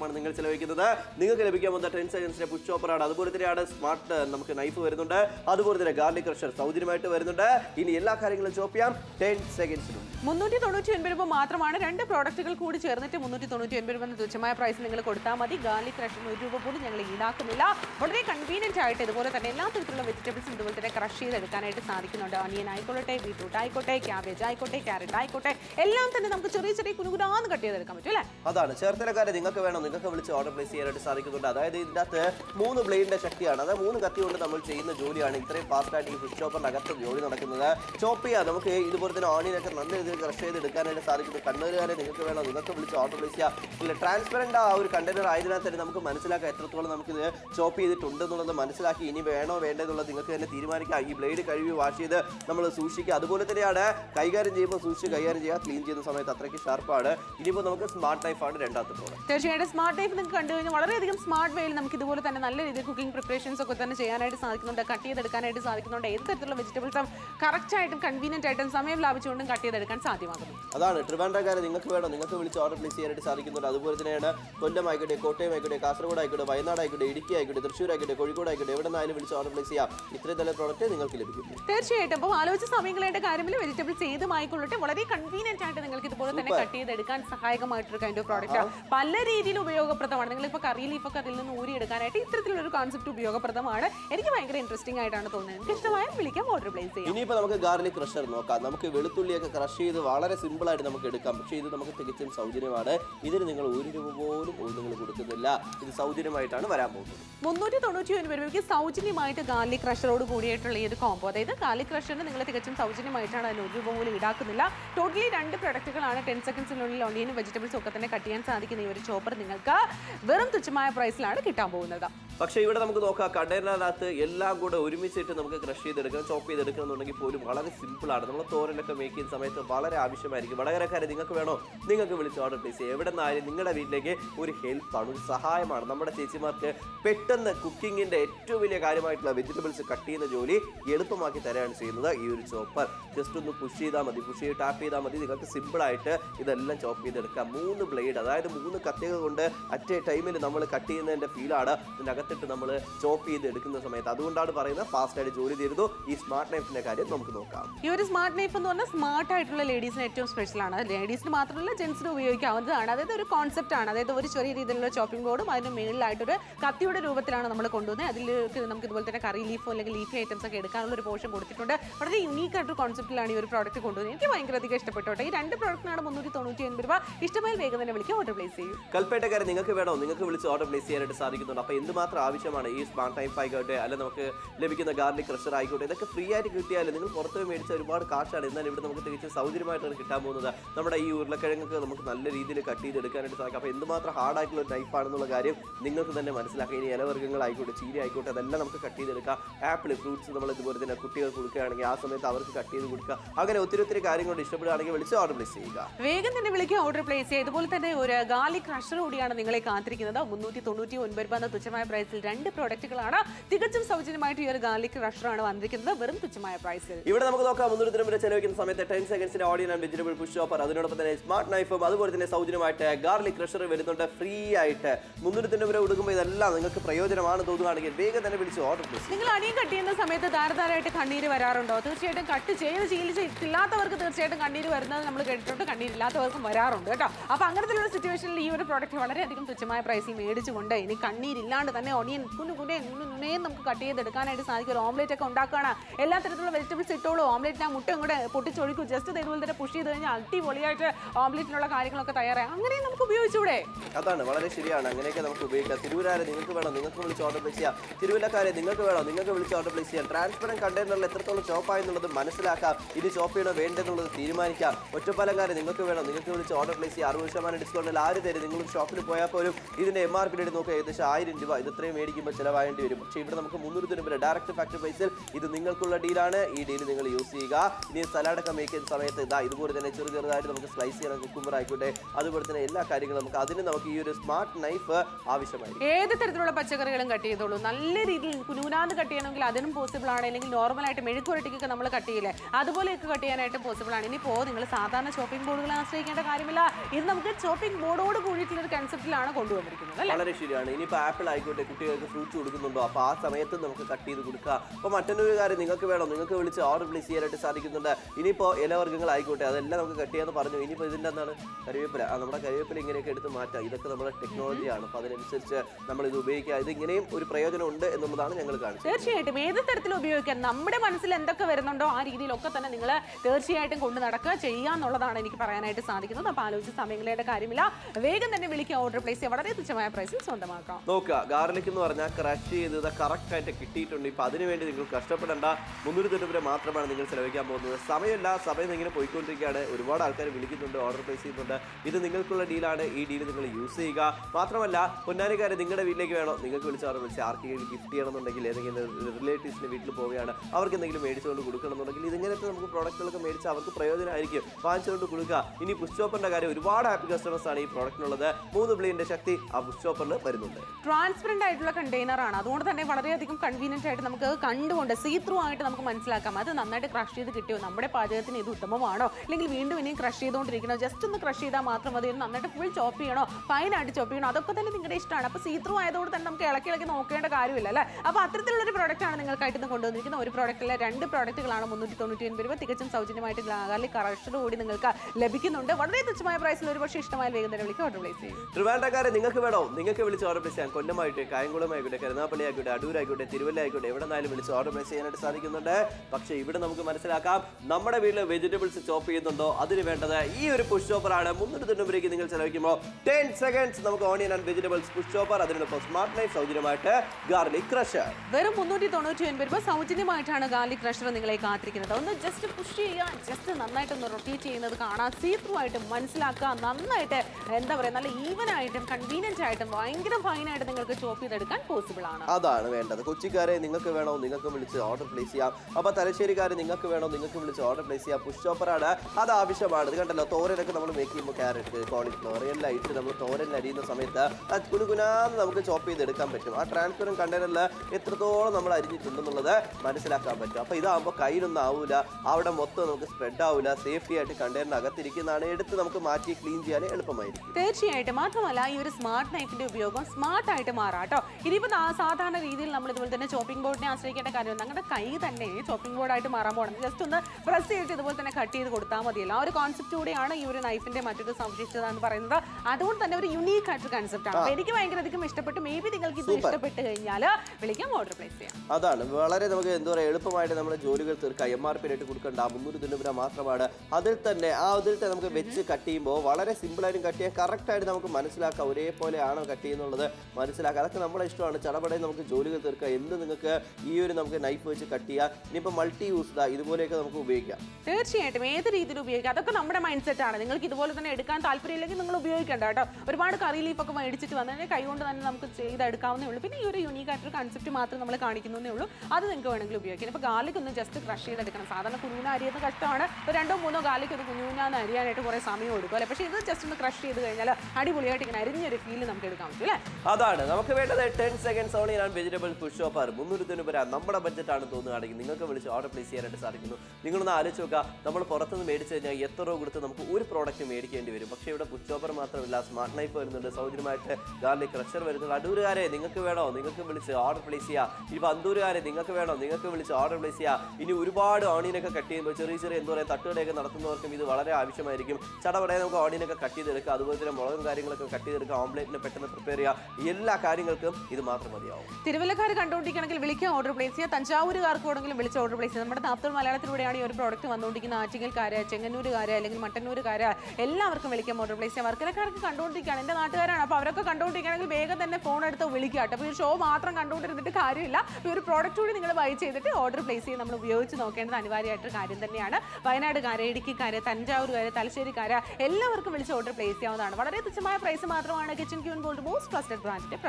B: മാത്രമാണ് നിങ്ങൾ ചെലവഴിക്കുന്നത് നിങ്ങൾക്ക് ലഭിക്കാൻ പോകുന്ന ടെൻ സെക്കൻഡ്സിന്റെ പുഷ് ഓപ്പറാണ് അതുപോലെ തന്നെയാണ് സ്മാർട്ട് നമുക്ക് നൈഫ് വരുന്നുണ്ട് അതുപോലെ തന്നെ ഗാർലിക് ക്രഷർ സൗജന്യമായിട്ട് വരുന്നുണ്ട് ഇനി എല്ലാ കാര്യങ്ങളും ചോപ്പ് ചെയ്യാം ടെൻ സെക്കൻഡ്സിനുള്ളിൽ
C: മുന്നൂറ്റി തൊണ്ണൂറ്റി ഒൻപത് രൂപ മാത്രമാണ് രണ്ട് പ്രോഡക്റ്റുകൾ കൂടി ചേർന്നിട്ട് മുന്നൂറ്റി തൊണ്ണൂറ്റി ഒൻപത് രൂപ എന്ന തുച്ഛമായ പ്രൈസ് നിങ്ങൾ കൊടുത്താൽ മതി ഗാർലിക് ക്രഷിന് ഒരു രൂപ പോലും ഞങ്ങൾ ഈടാക്കുന്നില്ല വളരെ കൺവീനിയന്റ് ആയിട്ട് ഇതുപോലെ തന്നെ എല്ലാ തരത്തിലുള്ള വെജിറ്റബിൾസും ഇതുപോലെ തന്നെ ക്രഷ് ചെയ്തെടുക്കാനായിട്ട് സാധിക്കുന്നുണ്ട് അനിയൻ ആയിക്കോട്ടെ ബീട്രൂട്ട് ആയിക്കോട്ടെ ക്യാബേജ് ആയിക്കോട്ടെ ക്യാരറ്റ് ആയിക്കോട്ടെ എല്ലാം തന്നെ നമുക്ക് ചെറിയ ചെറിയ കുനുകുനാന്ന് കട്ട് ചെയ്തെടുക്കാൻ പറ്റും അല്ലേ
B: അതാണ് ചേർത്തലക്കാരെ നിങ്ങൾക്ക് വേണം നിങ്ങൾക്ക് വിളിച്ച് ഓർഡർ പ്ലേസ് ചെയ്യാനായിട്ട് സാധിക്കുന്നുണ്ട് അതായത് ഇതിൻ്റെ അകത്ത് മൂന്ന് ബ്ലേഡിന്റെ ശക്തിയാണ് അതായത് മൂന്ന് കത്തി കൊണ്ട് നമ്മൾ ചെയ്യുന്ന ജോലിയാണ് ഇത്രയും ഫാസ്റ്റായിട്ട് ഈ ഫിഷ് ചോപ്പറിന്റെ അകത്ത് ജോലി നടക്കുന്നത് ചോപ്പ് ചെയ്യാം നമുക്ക് ഇതുപോലെ തന്നെ ഓണിയനൊക്കെ നല്ല രീതിയിൽ ക്രഷ് ചെയ്ത് എടുക്കാനായിട്ട് സാധിക്കുന്നു കണ്ണൂരുകാരെ നിങ്ങൾക്ക് വേണം നിങ്ങൾക്ക് വിളിച്ച് ഓർഡർ പ്ലേസ് ചെയ്യാം ഇല്ല ട്രാൻസ്പെറന്റ് ആ ഒരു കണ്ടെയ്നർ ആയതിനാൽ തന്നെ നമുക്ക് മനസ്സിലാക്കാം എത്രത്തോളം നമുക്കിത് ചോപ്പ് ചെയ്തിട്ടുണ്ടെന്നുള്ളത് മനസ്സിലാക്കി ഇനി വേണോ വേണ്ടെന്നുള്ളത് നിങ്ങൾക്ക് തന്നെ തീരുമാനിക്കാം ഈ ബ്ലേഡ് കഴുകി വാഷ് ചെയ്ത് നമ്മൾ സൂക്ഷിക്കുക അതുപോലെ തന്നെയാണ് കൈകാര്യം ചെയ്യുമ്പോൾ സൂക്ഷിച്ച് കൈകാര്യം ചെയ്യുക ക്ലീൻ ചെയ്യുന്ന സമയത്ത് അത്രയ്ക്ക് ഷാർപ്പാണ് ഇനിയിപ്പോൾ നമുക്ക് സ്മാർട്ട് നൈഫാണ് രണ്ടാമത്തെ പ്രോഡക്റ്റ്
C: തീർച്ചയായിട്ടും സ്മാർട്ട് ലൈഫ് നിങ്ങൾക്ക് കണ്ടു കഴിഞ്ഞാൽ വളരെയധികം സ്മാർട്ട് വേയിൽ നമുക്ക് ഇതുപോലെ തന്നെ നല്ല രീതിയിൽ കുക്കിംഗ് പ്രിപ്പറേഷൻസ് ഒക്കെ തന്നെ ചെയ്യാനായിട്ട് സാധിക്കുന്നുണ്ട് കട്ട് ചെയ്തെടുക്കാനായിട്ട് സാധിക്കുന്നുണ്ട് ഏത് തരത്തിലുള്ള വെജിറ്റബിൾസും കറക്റ്റ് ആയിട്ടും കൺവീനിയന്റ് ആയിട്ടും സമയം ലാഭിച്ചുകൊണ്ടും കട്ട് ചെയ്തെടുക്കാൻ സാധ്യമാകുന്നു
B: അതാണ് ട്രിവാൻഡ്രക്കാരെ നിങ്ങൾക്ക് വേണം നിങ്ങൾക്ക് വിളിച്ച് ഓർഡർ പ്ലേസ് ചെയ്യാനായിട്ട് സാധിക്കുന്നുണ്ട് അതുപോലെ തന്നെയാണ് കൊല്ലം ആയിക്കോട്ടെ കോട്ടയം ആയിക്കോട്ടെ കാസർഗോഡ് ആയിക്കോട്ടെ വയനാട് ആയിക്കോട്ടെ ഇടുക്കി ആയിക്കോട്ടെ തൃശ്ശൂർ ആയിക്കോട്ടെ കോഴിക്കോട് ആയിക്കോട്ടെ എവിടെ നിന്നായാലും വിളിച്ച് ഓർഡർ പ്ലേസ് ചെയ്യാം ഇത്രയും നല്ല പ്രോഡക്റ്റ് നിങ്ങൾക്ക് ലഭിക്കും
C: തീർച്ചയായിട്ടും അപ്പോൾ ആലോചിച്ച സമയങ്ങളായിട്ട് കാര്യമില്ല വെജിറ്റബിൾസ് ഏതുമായിക്കൊള്ളട്ടെ വളരെ കൺവീനിയന്റ് ആയിട്ട് നിങ്ങൾക്ക് ഇതുപോലെ തന്നെ
B: Super.
C: കട്ട് ചെയ്തെടുക്കാൻ സഹായകമായിട്ടൊരു കൈൻഡ് ഓഫ് പ്രോഡക്റ്റ് പല രീതിയിൽ ഉപയോഗപ്രദമാണ് നിങ്ങളിപ്പോൾ കറി ലീഫൊക്കെ അതിൽ നിന്ന് ഊരിയെടുക്കാനായിട്ട് ഇത്തരത്തിലുള്ള ഒരു കോൺസെപ്റ്റ് ഉപയോഗപ്രദമാണ് എനിക്ക് ഭയങ്കര ഇൻട്രസ്റ്റിംഗ് ആയിട്ടാണ് തോന്നുന്നത് നിങ്ങൾക്ക് ഇഷ്ടമായാൽ വിളിക്കാം ഓർഡർ പ്ലേസ് ചെയ്യാം
B: ഇനിയിപ്പോൾ നമുക്ക് ഗാർലിക് ക്രഷർ നോക്കാം നമുക്ക് വെളുത്തുള്ളിയൊക്കെ ക്രഷ് ചെയ്ത് വളരെ സിമ്പിൾ ആയിട്ട് നമുക്ക് എടുക്കാം പക്ഷേ ഇത് നമുക്ക് തികച്ചും സൗജന്യമാണ് ഇതിന് നിങ്ങൾ ഒരു രൂപ പോലും നിങ്ങൾ കൊടുക്കുന്നില്ല ഇത് സൗജന്യമായിട്ടാണ് വരാൻ പോകുന്നത്
C: മുന്നൂറ്റി തൊണ്ണൂറ്റി ഒൻപത് രൂപയ്ക്ക് സൗജന്യമായിട്ട് ഗാർലിക് ക്രഷറോട് കൂടിയിട്ടുള്ള ഈ ഒരു കോംബോ അതായത് ഗാർലിക് ക്രഷറിന് നിങ്ങൾ തികച്ചും സൗജന്യമായിട്ടാണ് അതിന് ഒരു രൂപ പോലും ഈടാക്കുന്നില്ല ടോട്ടലി രണ്ട് പ്രൊഡക്റ്റുകളാണ് ടെൻ സെക്കൻഡ്സിനുള്ളിൽ ഓണിയനും വെജിറ്റബിൾസും ഒക്കെ തന്നെ കട്ട് ചെയ്യാൻ സാധിക്കുന്ന ഈ ഒരു ചോപ്പർ നിങ്ങൾക്ക് വെറും തുച്ഛമായ പ്രൈസിലാണ് കിട്ടാൻ പോകുന്നത്
B: പക്ഷേ ഇവിടെ നമുക്ക് നോക്കാം കണ്ടെയ്നറിനകത്ത് എല്ലാം കൂടെ ഒരുമിച്ചിട്ട് നമുക്ക് ക്രഷ് ചെയ്തെടുക്കണം ചോപ്പ് ചെയ്തെടുക്കണം എന്നുണ്ടെങ്കിൽ പോലും വളരെ സിമ്പിളാണ് നമ്മൾ തോരനൊക്കെ മേക്ക് ചെയ്യുന്ന സമയത്ത് വളരെ ആവശ്യമായിരിക്കും വടകരക്കാരെ നിങ്ങൾക്ക് വേണോ നിങ്ങൾക്ക് വിളിച്ച് ഓർഡർ പ്ലേസ് ചെയ്യുക എവിടെ നിന്നായാലും നിങ്ങളുടെ വീട്ടിലേക്ക് ഒരു ഹെൽപ്പാണ് ഒരു സഹായമാണ് നമ്മുടെ ചേച്ചിമാർക്ക് പെട്ടെന്ന് കുക്കിങ്ങിന്റെ ഏറ്റവും വലിയ കാര്യമായിട്ടുള്ള വെജിറ്റബിൾസ് കട്ട് ചെയ്യുന്ന ജോലി എളുപ്പമാക്കി തരാണ് ചെയ്യുന്നത് ഈ ഒരു ചോപ്പർ ജസ്റ്റ് ഒന്ന് പുഷ് ചെയ്താൽ മതി പുഷ് ചെയ്ത് ടാപ്പ് ചെയ്താൽ മതി നിങ്ങൾക്ക് സിമ്പിളായിട്ട് ഇതെല്ലാം ചോപ്പ് ചെയ്തെടുക്കാം മൂന്ന് ബ്ലേഡ് അതായത് മൂന്ന് കത്തികൾ കൊണ്ട് അറ്റ് എ ടൈമിൽ നമ്മൾ കട്ട് ചെയ്യുന്നതിന്റെ ഫീലാണ് ഇതിനകത്തിട്ട് നമ്മൾ ചോപ്പ് ചെയ്ത് എടുക്കുന്ന സമയത്ത് അതുകൊണ്ടാണ് പറയുന്നത് ഫാസ്റ്റ് ആയിട്ട് ജോലി തീരുന്നു ഈ സ്മാർട്ട് നൈഫിന്റെ കാര്യം നമുക്ക് നോക്കാം
C: ഈ ഒരു സ്മാർട്ട് നൈഫ് എന്ന് പറഞ്ഞാൽ സ്മാർട്ട് ആയിട്ടുള്ള ലേഡീസിന് ഏറ്റവും സ്പെഷ്യൽ ആണ് ലേഡീസിന് മാത്രമല്ല ജെൻസിന് ഉപയോഗിക്കാവുന്നതാണ് അതായത് ഒരു കോൺസെപ്റ്റ് ആണ് അതായത് ഒരു ചെറിയ രീതിയിലുള്ള ചോപ്പിംഗ് ബോർഡും അതിന് മേളിലായിട്ടൊരു കത്തിയുടെ രൂപത്തിലാണ് നമ്മൾ കൊണ്ടുവന്നത് അതിൽ നമുക്ക് ഇതുപോലെ തന്നെ കറി ലീഫോ അല്ലെങ്കിൽ ലീഫി ഐറ്റംസ് ഒക്കെ എടുക്കാനുള്ള ഒരു പോർഷൻ കൊടുത്തിട്ടുണ്ട് വളരെ യുണീക്ക് ആയിട്ടൊരു കോൺസെപ്റ്റിലാണ് ഈ ഒരു പ്രോഡക്റ്റ് കൊണ്ടുവന്നത് എനിക്ക് ഭയങ്കര അധികം ഇഷ്ടപ്പെട്ടോട്ടെ ഈ രണ്ട് പ്രോഡക്റ്റിനാണ് മുന്നൂറ്റി തൊണ്ണൂറ്റി ഒൻപത് രൂപ ഇഷ്ടമായി വേഗം തന്നെ വിളിക്കുക ഓർഡർ പ്ലേസ് ചെയ്യും
B: കൽപ്പേട്ടക്കാരെ നിങ്ങൾക്ക് വേണോ നിങ്ങൾക്ക് വിളിച്ച് ഓർഡർ പ്ലേസ് ചെയ്യാനായിട്ട് സാധിക്കുന്നുണ്ട് അപ്പോൾ എന്തുമാത്രം ആവശ്യമാണ് ഈ സ്മാർട്ട് ടൈപ്പ് ആയിക്കോട്ടെ അല്ലെ നമുക്ക് ലഭിക്കുന്ന ഗാർലിക് ക്രഷർ ആയിക്കോട്ടെ ഇതൊക്കെ ഫ്രീ ആയിട്ട് കിട്ടിയാൽ നിങ്ങൾ പുറത്ത് പോയി മേടിച്ച ഒരുപാട് കാശാണ് എന്നാൽ ഇവിടെ നമുക്ക് തികച്ചും സൗകര്യമായിട്ടാണ് കിട്ടാൻ പോകുന്നത് നമ്മുടെ ഈ ഉരുളക്കിഴങ്ങൊക്കെ നമുക്ക് നല്ല രീതിയിൽ കട്ട് ചെയ്ത് എടുക്കാനായിട്ട് സാധിക്കും അപ്പോൾ എന്തുമാത്രം ഹാർഡ് ആയിട്ടുള്ള ഒരു type ആണെന്നുള്ള കാര്യം നിങ്ങൾക്ക് തന്നെ മനസ്സിലാക്കാം ഇനി ഇലവർഗ്ഗങ്ങളായിക്കോട്ടെ ചീര ആയിക്കോട്ടെ അതെല്ലാം നമുക്ക് കട്ട് ചെയ്തെടുക്കാം ആപ്പിൾ ഫ്രൂട്ട്സ് നമ്മൾ ഇതുപോലെ തന്നെ കുട്ടികൾക്ക് കൊടുക്കുകയാണെങ്കിൽ ആ സമയത്ത് അവർക്ക് കട്ട് ചെയ്ത് കൊടുക്കുക അങ്ങനെ ഒത്തിരി ഒത്തിരി കാര്യങ്ങൾ ഇഷ്ടപ്പെടുകയാണെങ്കിൽ വിളിച്ച് ഓർഡർ പ്ലേസ് ചെയ്യുക
C: വേഗം തന്നെ വിളിക്കുക ഓർഡർ പ്ലേസ് ചെയ്യുക ഇതുപോലെ തന്നെ ഒരു ഗാർലിക് ക്രഷർ കൂടിയാണ് നിങ്ങളെ കാത്തിരിക്കുന്നത് മുന്നൂറ്റി തൊണ്ണൂറ്റി ഒൻപത് രൂപ എന്ന തുച്ഛമായ പ്രൈസിൽ രണ്ട് പ്രോഡക്റ്റുകളാണ് തികച്ചും സൗജന്യമായിട്ട് ഈ ഒരു ഗാർലിക് ക്രഷറാണ് വന്നിരിക്കുന്നത് വെറും തുച്ഛമായ പ്രൈസിൽ
B: ഇവിടെ നമുക്ക് നോക്കാം മുന്നൂറ് ദിനം വരെ ചെലവഴിക്കുന്ന സമയത്ത് ടെൻ സെക്കൻഡ്സിന്റെ onion and vegetable push offer അതിനോടൊപ്പം തന്നെ സ്മാർട്ട് നൈഫും അതുപോലെ തന്നെ സൗജന്യമായിട്ട് ഗാർലിക് ക്രഷർ വരുന്നുണ്ട് ഫ്രീ ആയിട്ട് മുന്നൂറ് ദിനം വരെ കൊടുക്കുമ്പോൾ ഇതെല്ലാം നിങ്ങൾക്ക് പ്രയോജനമാണ് തോന്നുകയാണെങ്കിൽ വേഗം തന്നെ വിളിച്ച് ഓർഡർ പ്ലേസ്
C: നിങ്ങൾ അണിയും കട്ട് ചെയ്യുന്ന സമയത്ത് ധാരധാരമായിട്ട് കണ്ണീര് വരാറുണ്ടോ തീർച്ചയായിട്ടും കട്ട് ചെയ്ത് ശീലിച്ചിട്ടില്ലാത്തവർക്ക് തീർച്ചയായിട്ടും കണ്ണീര് വരുന്നത് നമ്മൾ കേട്ടിട്ടുണ്ട് കണ്ണീരില്ലാത്തവർക്കും വരാറുണ്ട് കേട്ടോ അപ്പോൾ അങ്ങനത്തെ സിറ്റുവേഷനിൽ ഈ ഒരു പ്രോഡക്റ്റ് വളരെയധികം തുച്ഛമായ പ്രൈസിൽ മേടിച്ചുകൊണ്ട് ഇനി കണ്ണീരില്ലാണ്ട് തന്നെ ഒണിയൻ കുഞ്ഞു കുഞ്ഞേ നുണയും നമുക്ക് കട്ട് ചെയ്തെടുക്കാനായിട്ട് സാധിക്കും ഒരു ഓംലേറ്റ് ഒക്കെ ഉണ്ടാക്കുകയാണ് എല്ലാ തരത്തിലുള്ള വെജിറ്റബിൾസ് ഇട്ടോളൂ ഓംലേറ്റിന് ആ മുട്ടയും കൂടെ പൊട്ടിച്ചൊഴിക്കും ജസ്റ്റ് ഇതുപോലെ തന്നെ പുഷ് ചെയ്ത് കഴിഞ്ഞാൽ അടിപൊളിയായിട്ട് ഓംലേറ്റിനുള്ള കാര്യങ്ങളൊക്കെ തയ്യാറായി അങ്ങനെയും നമുക്ക് ഉപയോഗിച്ചൂടെ
B: അതാണ് വളരെ ശരിയാണ് അങ്ങനെയൊക്കെ നമുക്ക് ഉപയോഗിക്കാം തിരുവരാരെ നിങ്ങൾക്ക് വേണം നിങ്ങൾക്ക് വിളിച്ച് ഓർഡർ പ്ലേസ് ചെയ്യാം തിരുവല്ലക്കാരെ നിങ്ങൾക്ക് വേണം നിങ്ങൾക്ക് വിളിച്ച് ഓർഡർ പ്ലേസ് ചെയ്യാം ട്രാൻസ്പെറൻറ്റ് കണ്ടെയ്നറിൽ എത്രത്തോളം ഷോപ്പായി എന്നുള്ളത് മനസ്സിലാക്കാം ഇത് ഷോപ്പ് ചെയ്യണോ വേണ്ടെന്നുള്ളത് തീരുമാനിക്കാം ഒറ്റപ്പാലക്കാരെ നിങ്ങൾക്ക് വേണം നിങ്ങൾക്ക് വിളിച്ച് ഓർഡർ പ്ലേസ് ചെയ്യാം അറുപത് ശതമാനം ഡിസ്കൗണ്ടിൽ ആര് തരും നിങ്ങൾ ഷോപ്പിൽ പോയാൽ പോലും ഇതിന്റെ എം ആർ പി നോക്കുക ഏകദേശം ആയിരം രൂപ ഇത് ഇത്ര അത്രയും മേടിക്കുമ്പോൾ ചിലവാകേണ്ടി വരും പക്ഷേ ഇവിടെ നമുക്ക് മുന്നൂറ് രൂപ ഡയറക്റ്റ് ഫാക്ടറി പ്രൈസിൽ ഇത് നിങ്ങൾക്കുള്ള ഡീലാണ് ഈ ഡീൽ നിങ്ങൾ യൂസ് ചെയ്യുക ഇനി സലാഡൊക്കെ മേക്ക് ചെയ്യുന്ന സമയത്ത് ഇതാ ഇതുപോലെ തന്നെ ചെറു ചെറുതായിട്ട് നമുക്ക് സ്ലൈസ് ചെയ്യണം കുക്കുമ്പർ ആയിക്കോട്ടെ അതുപോലെ തന്നെ എല്ലാ കാര്യങ്ങളും നമുക്ക് അതിന് നമുക്ക് ഈ ഒരു സ്മാർട്ട് നൈഫ് ആവശ്യമായിരിക്കും
C: ഏത് തരത്തിലുള്ള പച്ചക്കറികളും കട്ട് ചെയ്തോളൂ നല്ല രീതിയിൽ കുനൂനാന്ന് കട്ട് ചെയ്യണമെങ്കിൽ അതിനും പോസിബിൾ ആണ് അല്ലെങ്കിൽ നോർമലായിട്ട് മെഴുക്കുരട്ടിക്കൊക്കെ നമ്മൾ കട്ട് ചെയ്യില്ലേ അതുപോലെയൊക്കെ കട്ട് ചെയ്യാനായിട്ട് പോസിബിൾ ആണ് ഇനിയിപ്പോൾ നിങ്ങൾ സാധാരണ ചോപ്പിംഗ് ബോർഡുകളെ ആശ്രയിക്കേണ്ട കാര്യമില്ല ഇത് നമുക്ക് ചോപ്പിംഗ് ബോർഡോട് കൂടിയിട്ടുള്ള ഒരു കൺസെപ്റ്റിലാണ് കൊണ്ടുവന്നിരിക്കുന്നത് അല്ലേ
B: വളരെ ശരിയാണ് ഇനിയിപ്പോൾ ആപ്പിൾ ആയിക്കോട്ടെ കുട്ടികൾക്ക് ഫ്രൂട്ട്സ് കൊടുക്കുന്നുണ്ടോ അപ്പോൾ ആ സമയത്ത് നമുക്ക് കട്ട് ചെയ്ത് കൊടുക്കുക അപ്പോൾ മറ്റൊരു കാര്യം നിങ്ങൾക്ക് വേണം നിങ്ങൾക്ക് വിളിച്ച് ഓർഡർ പ്ലേസ് ചെയ്യാനായിട്ട് സാധിക്കുന്നുണ്ട് ഇനിയിപ്പോൾ ഇലവർഗ്ഗങ്ങളായിക്കോട്ടെ അതെല്ലാം നമുക്ക് കട്ട് ചെയ്യാന്ന് പറഞ്ഞു ഇനിയിപ്പോൾ ഇതിൻ്റെ എന്താണ് കറിവേപ്പില ആ നമ്മുടെ കറിവേപ്പില ഇങ്ങനെയൊക്കെ എടുത്ത് മാറ്റാം ഇതൊക്കെ നമ്മുടെ ടെക്നോളജിയാണ് അപ്പോൾ അതിനനുസരിച്ച് നമ്മൾ ഇത് ഉപയോഗിക്കുക ഇത് ഇങ്ങനെയും ഒരു പ്രയോജനം ഉണ്ട് എന്നുള്ളതാണ് ഞങ്ങൾ കാണിച്ചത്
C: തീർച്ചയായിട്ടും ഏത് തരത്തിൽ ഉപയോഗിക്കാം നമ്മുടെ മനസ്സിൽ എന്തൊക്കെ വരുന്നുണ്ടോ ആ രീതിയിലൊക്കെ തന്നെ നിങ്ങൾ തീർച്ചയായിട്ടും കൊണ്ട് നടക്കുക ചെയ്യുക എന്നുള്ളതാണ് എനിക്ക് പറയാനായിട്ട് സാധിക്കുന്നത് അപ്പോൾ ആലോചിച്ച് സമയങ്ങളുടെ കാര്യമില്ല വേഗം തന്നെ വിളിക്കുക ഓർഡർ പ്ലേസ് ചെയ്യുക വളരെ തുച്ഛമായ പ്രൈസിൽ സ്വന്തമാക്കാം
B: നോക്കുക ഗാർലിക് എന്ന് പറഞ്ഞാൽ ക്രഷ് ചെയ്ത് ഇത് കറക്റ്റ് ആയിട്ട് കിട്ടിയിട്ടുണ്ട് ഇപ്പൊ അതിനുവേണ്ടി നിങ്ങൾ കഷ്ടപ്പെടേണ്ട മുന്നൂറ് തൊണ്ണൂറ് രൂപ മാത്രമാണ് നിങ്ങൾ ചെലവഴിക്കാൻ പോകുന്നത് സമയമില്ല സമയം ഇങ്ങനെ പോയിക്കൊണ്ടിരിക്കുകയാണ് ഒരുപാട് ആൾക്കാർ വിളിക്കുന്നുണ്ട് ഓർഡർ പ്ലേസ് ചെയ്യുന്നുണ്ട് ഇത് നിങ്ങൾക്കുള്ള ഡീലാണ് ഈ ഡീൽ നിങ്ങൾ യൂസ് ചെയ്യുക മാത്രമല്ല പൊന്നാനിക്കാരെ നിങ്ങളുടെ വീട്ടിലേക്ക് വേണോ നിങ്ങൾക്ക് വിളിച്ച് ഓർഡർ വിളിച്ച് ആർക്കെങ്കിലും ഗിഫ്റ്റ് ചെയ്യണമെന്നുണ്ടെങ്കിൽ ഏതെങ്കിലും റിലേറ്റീവ്സിന്റെ വീട്ടിൽ പോവുകയാണ് അവർക്ക് എന്തെങ്കിലും മേടിച്ചുകൊണ്ട് കൊടുക്കണമെന്നുണ്ടെങ്കിൽ ഇതിങ്ങനത്തെ നമുക്ക് പ്രോഡക്റ്റുകളൊക്കെ മേടിച്ച് അവർക്ക് പ്രയോജനമായിരിക്കും വാങ്ങിച്ചുകൊണ്ട് കൊടുക്കുക ഇനി പുഷ് ചോപ്പറിന്റെ കാര്യം ഒരുപാട് ഹാപ്പി കസ്റ്റമേഴ്സ് ആണ് ഈ പ്രോഡക്റ്റിനുള്ളത് മൂന്ന് ബ്ലേഡിന്റെ ശക്തി ആ പുഷ് ചോപ്പറിൽ വരുന്നുണ്ട്
C: ട്രാൻസ്പെറന്റ് ആയിട്ടുള്ള കണ്ടെയ്നർ ആണ് അതുകൊണ്ട് തന്നെ വളരെയധികം കൺവീനിയന്റ് ആയിട്ട് നമുക്ക് കണ്ടുകൊണ്ട് സീ ത്രൂ ആയിട്ട് നമുക്ക് മനസ്സിലാക്കാം അത് നന്നായിട്ട് ക്രഷ് ചെയ്ത് കിട്ടിയോ നമ്മുടെ പാചകത്തിന് ഇത് ഉത്തമമാണോ അല്ലെങ്കിൽ വീണ്ടും ഇനിയും ക്രഷ് ചെയ്തുകൊണ്ടിരിക്കണോ ജസ്റ്റ് ഒന്ന് ക്രഷ് ചെയ്താൽ മാത്രം മതി ഇത് നന്നായിട്ട് ഫുൾ ചോപ്പ് ചെയ്യണോ ഫൈനായിട്ട് ചോപ്പ് ചെയ്യണോ അതൊക്കെ തന്നെ നിങ്ങളുടെ ഇഷ്ടമാണ് അപ്പോൾ സീ ത്രൂ ആയതുകൊണ്ട് തന്നെ നമുക്ക് ഇളക്കി ഇളക്കി നോക്കേണ്ട കാര്യമില്ല അല്ലേ അപ്പോൾ അത്തരത്തിലുള്ള ഒരു പ്രോഡക്റ്റ് ആണ് നിങ്ങൾക്കായിട്ട് ഇന്ന് കൊണ്ടുവന്നിരിക്കുന്നത് ഒരു പ്രോഡക്റ്റിലെ രണ്ട് പ്രോഡക്റ്റുകളാണ് മുന്നൂറ്റി തൊണ്ണൂറ്റി ഒൻപത് രൂപ തികച്ചും സൗജന്യമായിട്ട് ഗാർലിക് കറക്ഷർ കൂടി നിങ്ങൾക്ക് ലഭിക്കുന്നുണ്ട് വളരെ തുച്ഛമായ പ്രൈസിൽ ഒരു പക്ഷേ ഇഷ്ടമായ വേഗം തന്നെ വിളിക്കുക ഓർഡർ പ്ലേസ് ചെയ്യും
B: ട്രിവാൻഡ്രക്കാരെ നിങ്ങൾക്ക് വേണോ നിങ്ങൾക്ക് വിളിച്ച് ഓർഡർ പ്ലേസ് ചെയ്യാൻ കൊല്ലമായിട്ട് കായംകുളം ആയിക്കോട്ടെ കരുനാപ്പള്ളി ആയിക്കോട്ടെ അടൂർ ആയിക്കോട്ടെ തിരുവല്ല ആയിക്കോട്ടെ എവിടെ നിന്നാലും വിളിച്ച് ഓർഡർ പ്ലേസ് ചെയ്യാനായിട്ട് സാധിക്കുന്നുണ്ട് പക്ഷേ ഇവിടെ നമുക്ക് മനസ്സിലാക്കാം നമ്മുടെ വീട്ടിൽ വെജിറ്റബിൾസ് ചോപ്പ് ചെയ്യുന്നുണ്ടോ അതിന് വേണ്ടത് ഈ ഒരു പുഷ് ചോപ്പറാണ് മുന്നൂറ്റി തൊണ്ണൂറിലേക്ക് നിങ്ങൾ ചെലവഴിക്കുമ്പോൾ ടെൻ സെക്കൻഡ്സ് നമുക്ക് onion and vegetables push chopper അതിനൊപ്പം സ്മാർട്ട് നൈഫ് സൗജന്യമായിട്ട് ഗാർലിക് ക്രഷർ
C: വെറും മുന്നൂറ്റി തൊണ്ണൂറ്റി ഒൻപത് രൂപ സൗജന്യമായിട്ടാണ് ഗാർലിക് ക്രഷർ നിങ്ങളെ കാത്തിരിക്കുന്നത് ഒന്ന് ജസ്റ്റ് പുഷ് ചെയ്യുക ജസ്റ്റ് നന്നായിട്ട് ഒന്ന് റൊട്ടേറ്റ് ചെയ്യുന്നത് കാണാം സീ ത്രൂ ആയിട്ട് മനസ്സിലാക്കുക നന്നായിട്ട് എന്താ പറയുക നല്ല ഈവൻ ആയിട്ടും കൺവീനിയന്റ് ആയിട്ടും ഭയങ്കര ഫൈനായിട്ട് നിങ്ങൾക്ക് ചോപ്പ് ചെയ്തെടുക്കാൻ പോസിബിൾ ആണ്
B: അതാണ് വേണ്ടത് കൊച്ചിക്കാരെ നിങ്ങൾക്ക് വേണോ നിങ്ങൾക്ക് വിളിച്ച് ഓർഡർ പ്ലേസ് ചെയ്യാം അപ്പൊ തലശ്ശേരിക്കാരെ നിങ്ങൾക്ക് വേണോ നിങ്ങൾക്ക് വിളിച്ച് ഓർഡർ പ്ലേസ് ചെയ്യാം പുഷ് ചോപ്പറാണ് അത് ആവശ്യമാണ് ഇത് കണ്ടല്ലോ തോരനൊക്കെ നമ്മൾ മേക്ക് ചെയ്യുമ്പോൾ ക്യാരറ്റ് കോളിഫ്ലവർ എല്ലാം ഇട്ട് നമ്മൾ തോരൻ അരിയുന്ന സമയത്ത് അത് കുനുകുനാന്ന് നമുക്ക് ചോപ്പ് ചെയ്തെടുക്കാൻ പറ്റും ആ ട്രാൻസ്പെറൻറ്റ് കണ്ടെയ്നറിൽ എത്രത്തോളം നമ്മൾ അരിഞ്ഞിട്ടുണ്ടെന്നുള്ളത് മനസ്സിലാക്കാൻ പറ്റും അപ്പോൾ ഇതാകുമ്പോൾ കയ്യിലൊന്നും ആവൂല അവിടെ മൊത്തം നമുക്ക് സ്പ്രെഡ് ആവില്ല സേഫ്റ്റി ആയിട്ട് കണ്ടെയ്നറിന് അകത്തിരിക്കുന്നതാണ് എടുത്ത് നമുക്ക് മാറ്റി ക്ലീൻ ചെയ്യാൻ എളുപ്പമായിരിക്കും
C: തീർച്ചയായിട്ടും മാത്രമല്ല ഈ ഒരു സ്മാർട്ട് നൈഫിന്റെ ഉപയോഗം സ്മാർട്ട് ആയിട്ട് മാറാം കേട്ടോ ഇനിയിപ്പോൾ നാ- സാധാരണ രീതിയിൽ നമ്മൾ ഇതുപോലെ തന്നെ ചോപ്പിംഗ് ബോർഡിനെ ആശ്രയിക്കേണ്ട കാര്യം നമ്മുടെ കൈ തന്നെ ചോപ്പിംഗ് ബോർഡായിട്ട് മാറാൻ പോകണം ജസ്റ്റ് ഒന്ന് പ്രസ് ചെയ്തിട്ട് ഇതുപോലെ തന്നെ കട്ട് ചെയ്ത് കൊടുത്താൽ മതിയല്ലോ ആ ഒരു കോൺസെപ്റ്റ് കൂടിയാണ് ഈ ഒരു നൈഫിന്റെ മറ്റൊരു സവിശേഷത എന്ന് പറയുന്നത് അതുകൊണ്ട് തന്നെ ഒരു യുണീക്ക് ആയിട്ടൊരു കൺസെപ്റ്റ് ആണ് അപ്പോൾ എനിക്ക് ഭയങ്കര അധികം ഇഷ്ടപ്പെട്ടു മേ ബി നിങ്ങൾക്ക് ഇത് ഇഷ്ടപ്പെട്ട് കഴിഞ്ഞാൽ വിളിക്കാം ഓർഡർ പ്ലേസ് ചെയ്യാം
B: അതാണ് വളരെ നമുക്ക് എന്താ പറയുക എളുപ്പമായിട്ട് നമ്മുടെ ജോലികൾ തീർക്കാം എം ആർ പി റേറ്റ് കൊടുക്കേണ്ട മുന്നൂറ് തൊണ്ണൂറ് രൂപ മാത്രമാണ് അതിൽ തന്നെ ആ അതിൽ തന്നെ നമുക്ക് വെച്ച് കട്ട് ചെയ്യുമ്പോൾ വളരെ സിമ്പിളായിട്ടും കട്ട് ചെയ്യാൻ കറക്റ്റായിട്ട് നമുക്ക് മനസ്സിലാക്കാം ഒരേപോലെയാണോ കട്ട് ചെയ്യുന്നുള്ളത് മനസ്സിലാക്കാം അതൊക്കെ നമ്മുടെ ഇഷ്ടമാണ് ചടപടയിൽ നമുക്ക് ജോലികൾ തീർക്കാം എന്ത് നിങ്ങൾക്ക് ഈ ഒരു നമുക്ക് നൈഫ് വെച്ച് കട്ട് ചെയ്യാം ഇനിയിപ്പോൾ മൾട്ടി യൂസ് ഇതുപോലെയൊക്കെ നമുക്ക് ഉപയോഗിക്കാം
C: തീർച്ചയായിട്ടും ഏത് രീതിയിൽ ഉപയോഗിക്കാം അതൊക്കെ നമ്മുടെ മൈൻഡ് സെറ്റ് ആണ് നിങ്ങൾക്ക് ഇതുപോലെ തന്നെ എടുക്കാൻ താല്പര്യമില്ലെങ്കിൽ നിങ്ങൾ ഉപയോഗിക്കേണ്ട കേട്ടോ ഒരുപാട് കറി ലീഫൊക്കെ മേടിച്ചിട്ട് വന്നു കഴിഞ്ഞാൽ കൈകൊണ്ട് തന്നെ നമുക്ക് ചെയ്തെടുക്കാവുന്നേ ഉള്ളൂ പിന്നെ ഈ ഒരു യുണീക്ക് ആയിട്ടൊരു കൺസെപ്റ്റ് മാത്രം നമ്മൾ കാണിക്കുന്നേ ഉള്ളൂ അത് നിങ്ങൾക്ക് വേണമെങ്കിൽ ഉപയോഗിക്കാം ഇപ്പോൾ ഗാർലിക് ഒന്ന് ജസ്റ്റ് ക്രഷ് ചെയ്തെടുക്കണം സാധാരണ കുഞ്ഞുന അരിയുന്ന കഷ്ടമാണ് ഒരു രണ്ടോ മൂന്നോ ഗാർലിക് ഒന്ന് കുഞ്ഞുനാന്ന് അരിയാനായിട്ട് കുറേ സമയം എടുക്കും അല്ലേ പക്ഷേ ഇത് ജസ്റ്റ് ഒന്ന് ക്രഷ് ചെയ്ത് കഴിഞ്ഞാൽ അടിപൊളിയായിട്ട് ഇങ്ങനെ അരിഞ്ഞൊരു ഫീൽ നമുക്ക് എടുക്കാൻ പറ്റും അല്ലേ
B: അതാണ് നമുക്ക് വേണ്ടത് ടെൻ സെക്കൻഡ്സ് ഓൺ ഞാൻ വെജിറ്റബിൾ പുഷ് ഓഫർ മുന്നൂറ്റി തൊണ്ണൂറ് രൂപ നമ്മുടെ ബഡ്ജറ്റ് ആണ് തോന്നുകയാണെങ്കിൽ നിങ്ങൾക്ക് വിളിച്ച് ഓർഡർ പ്ലേസ് ചെയ്യാനായിട്ട് സാധിക്കുന്നു നിങ്ങളൊന്ന് ആലോചിച്ച് നോക്കുക നമ്മൾ പുറത്തുനിന്ന് മേടിച്ച് കഴിഞ്ഞാൽ എത്ര രൂപ കൊടുത്ത് നമുക്ക് ഒരു പ്രോഡക്റ്റ് മേടിക്കേണ്ടി വരും പക്ഷേ ഇവിടെ പുഷ് ഓഫർ മാത്രമല്ല സ്മാർട്ട് നൈഫ് വരുന്നുണ്ട് സൗജന്യമായിട്ട് ഗാർലിക് ക്രഷർ വരുന്നുണ്ട് അടൂരുകാരെ നിങ്ങൾക്ക് വേണോ നിങ്ങൾക്ക് വിളിച്ച് ഓർഡർ പ്ലേസ് ചെയ്യാം ഇനി അന്തൂരുകാരെ നിങ്ങൾക്ക് വേണോ നിങ്ങൾക്ക് വിളിച്ച് ഓർഡർ പ്ലേസ് ചെയ്യാം ഇനി ഒരുപാട് ഓണിയനൊക്കെ കട്ട് ചെയ്യുമ്പോൾ ചെറിയ ചെറിയ എന്താ പറയുക തട്ടുകടയൊക്കെ നടത്തുന്നവർക്കും ഇത് വളരെ ആവശ്യമായിരിക്കും ചടപടയെ നമുക്ക് ഓണിയനൊക്കെ കട്ട് ചെയ്തെടുക്കാം അതുപോലെ തന്നെ മുളകും കാര്യങ്ങളൊക്കെ കട്ട് ചെയ്തെടുക്കാം ഓംലേറ്റിനെ പെട്ടെന്ന് പ്രിപ്പയർ ചെയ്യുക എല്ലാ കാര്യങ്ങൾക്കും ഇത് മാത്രം മതിയാവും
C: തിരുവല്ലക്കാർ കണ്ടുകൊണ്ടിരിക്കണമെങ്കിൽ വിളിക്കുക ഓർഡർ പ്ലേസ് ചെയ്യുക തഞ്ചാവൂരുകാർക്ക് വേണമെങ്കിലും വിളിച്ച് ഓർഡർ പ്ലേസ് ചെയ്യുക നമ്മുടെ നാപ്തോൾ മലയാളത്തിലൂടെയാണ് ഈ ഒരു പ്രോഡക്റ്റ് വന്നുകൊണ്ടിരിക്കുന്ന ആറ്റിങ്ങൽക്കാര് ചെങ്ങന്നൂരുകാര് അല്ലെങ്കിൽ മട്ടന്നൂരുകാര് എല്ലാവർക്കും വിളിക്കാം ഓർഡർ പ്ലേസ് ചെയ്യാം വർക്കലക്കാർക്ക് കണ്ടുകൊണ്ടിരിക്കുകയാണ് എൻ്റെ നാട്ടുകാരാണ് അപ്പോൾ അവരൊക്കെ കണ്ടുകൊണ്ടിരിക്കുകയാണെങ്കിൽ വേഗം തന്നെ ഫോൺ എടുത്ത് വിളിക്കുക കേട്ടോ അപ്പോൾ ഈ ഷോ മാത്രം കണ്ടുകൊണ്ടിരുന്നിട്ട് കാര്യമില്ല ഈ ഒരു പ്രോഡക്റ്റ് കൂടി നിങ്ങൾ ബൈ ചെയ്തിട്ട് ഓർഡർ പ്ലേസ് ചെയ്ത് നമ്മൾ ഉപയോഗിച്ച് നോക്കേണ്ടത് അനിവാര്യമായിട്ടൊരു കാര്യം തന്നെയാണ് വയനാടുകാര് ഇടുക്കിക്കാര് തഞ്ചാവൂരുകാര് തലശ്ശേരിക്കാര് എല്ലാവർക്കും വിളിച്ച് ഓർഡർ പ്ലേസ് ചെയ്യാവുന്നതാണ് വളരെ തുച്ഛമായ പ്രൈസ് മാത്രമാണ് kitchen queen gold most trusted ബ്രാൻഡിന്റെ പ്രോഡക്റ്റ്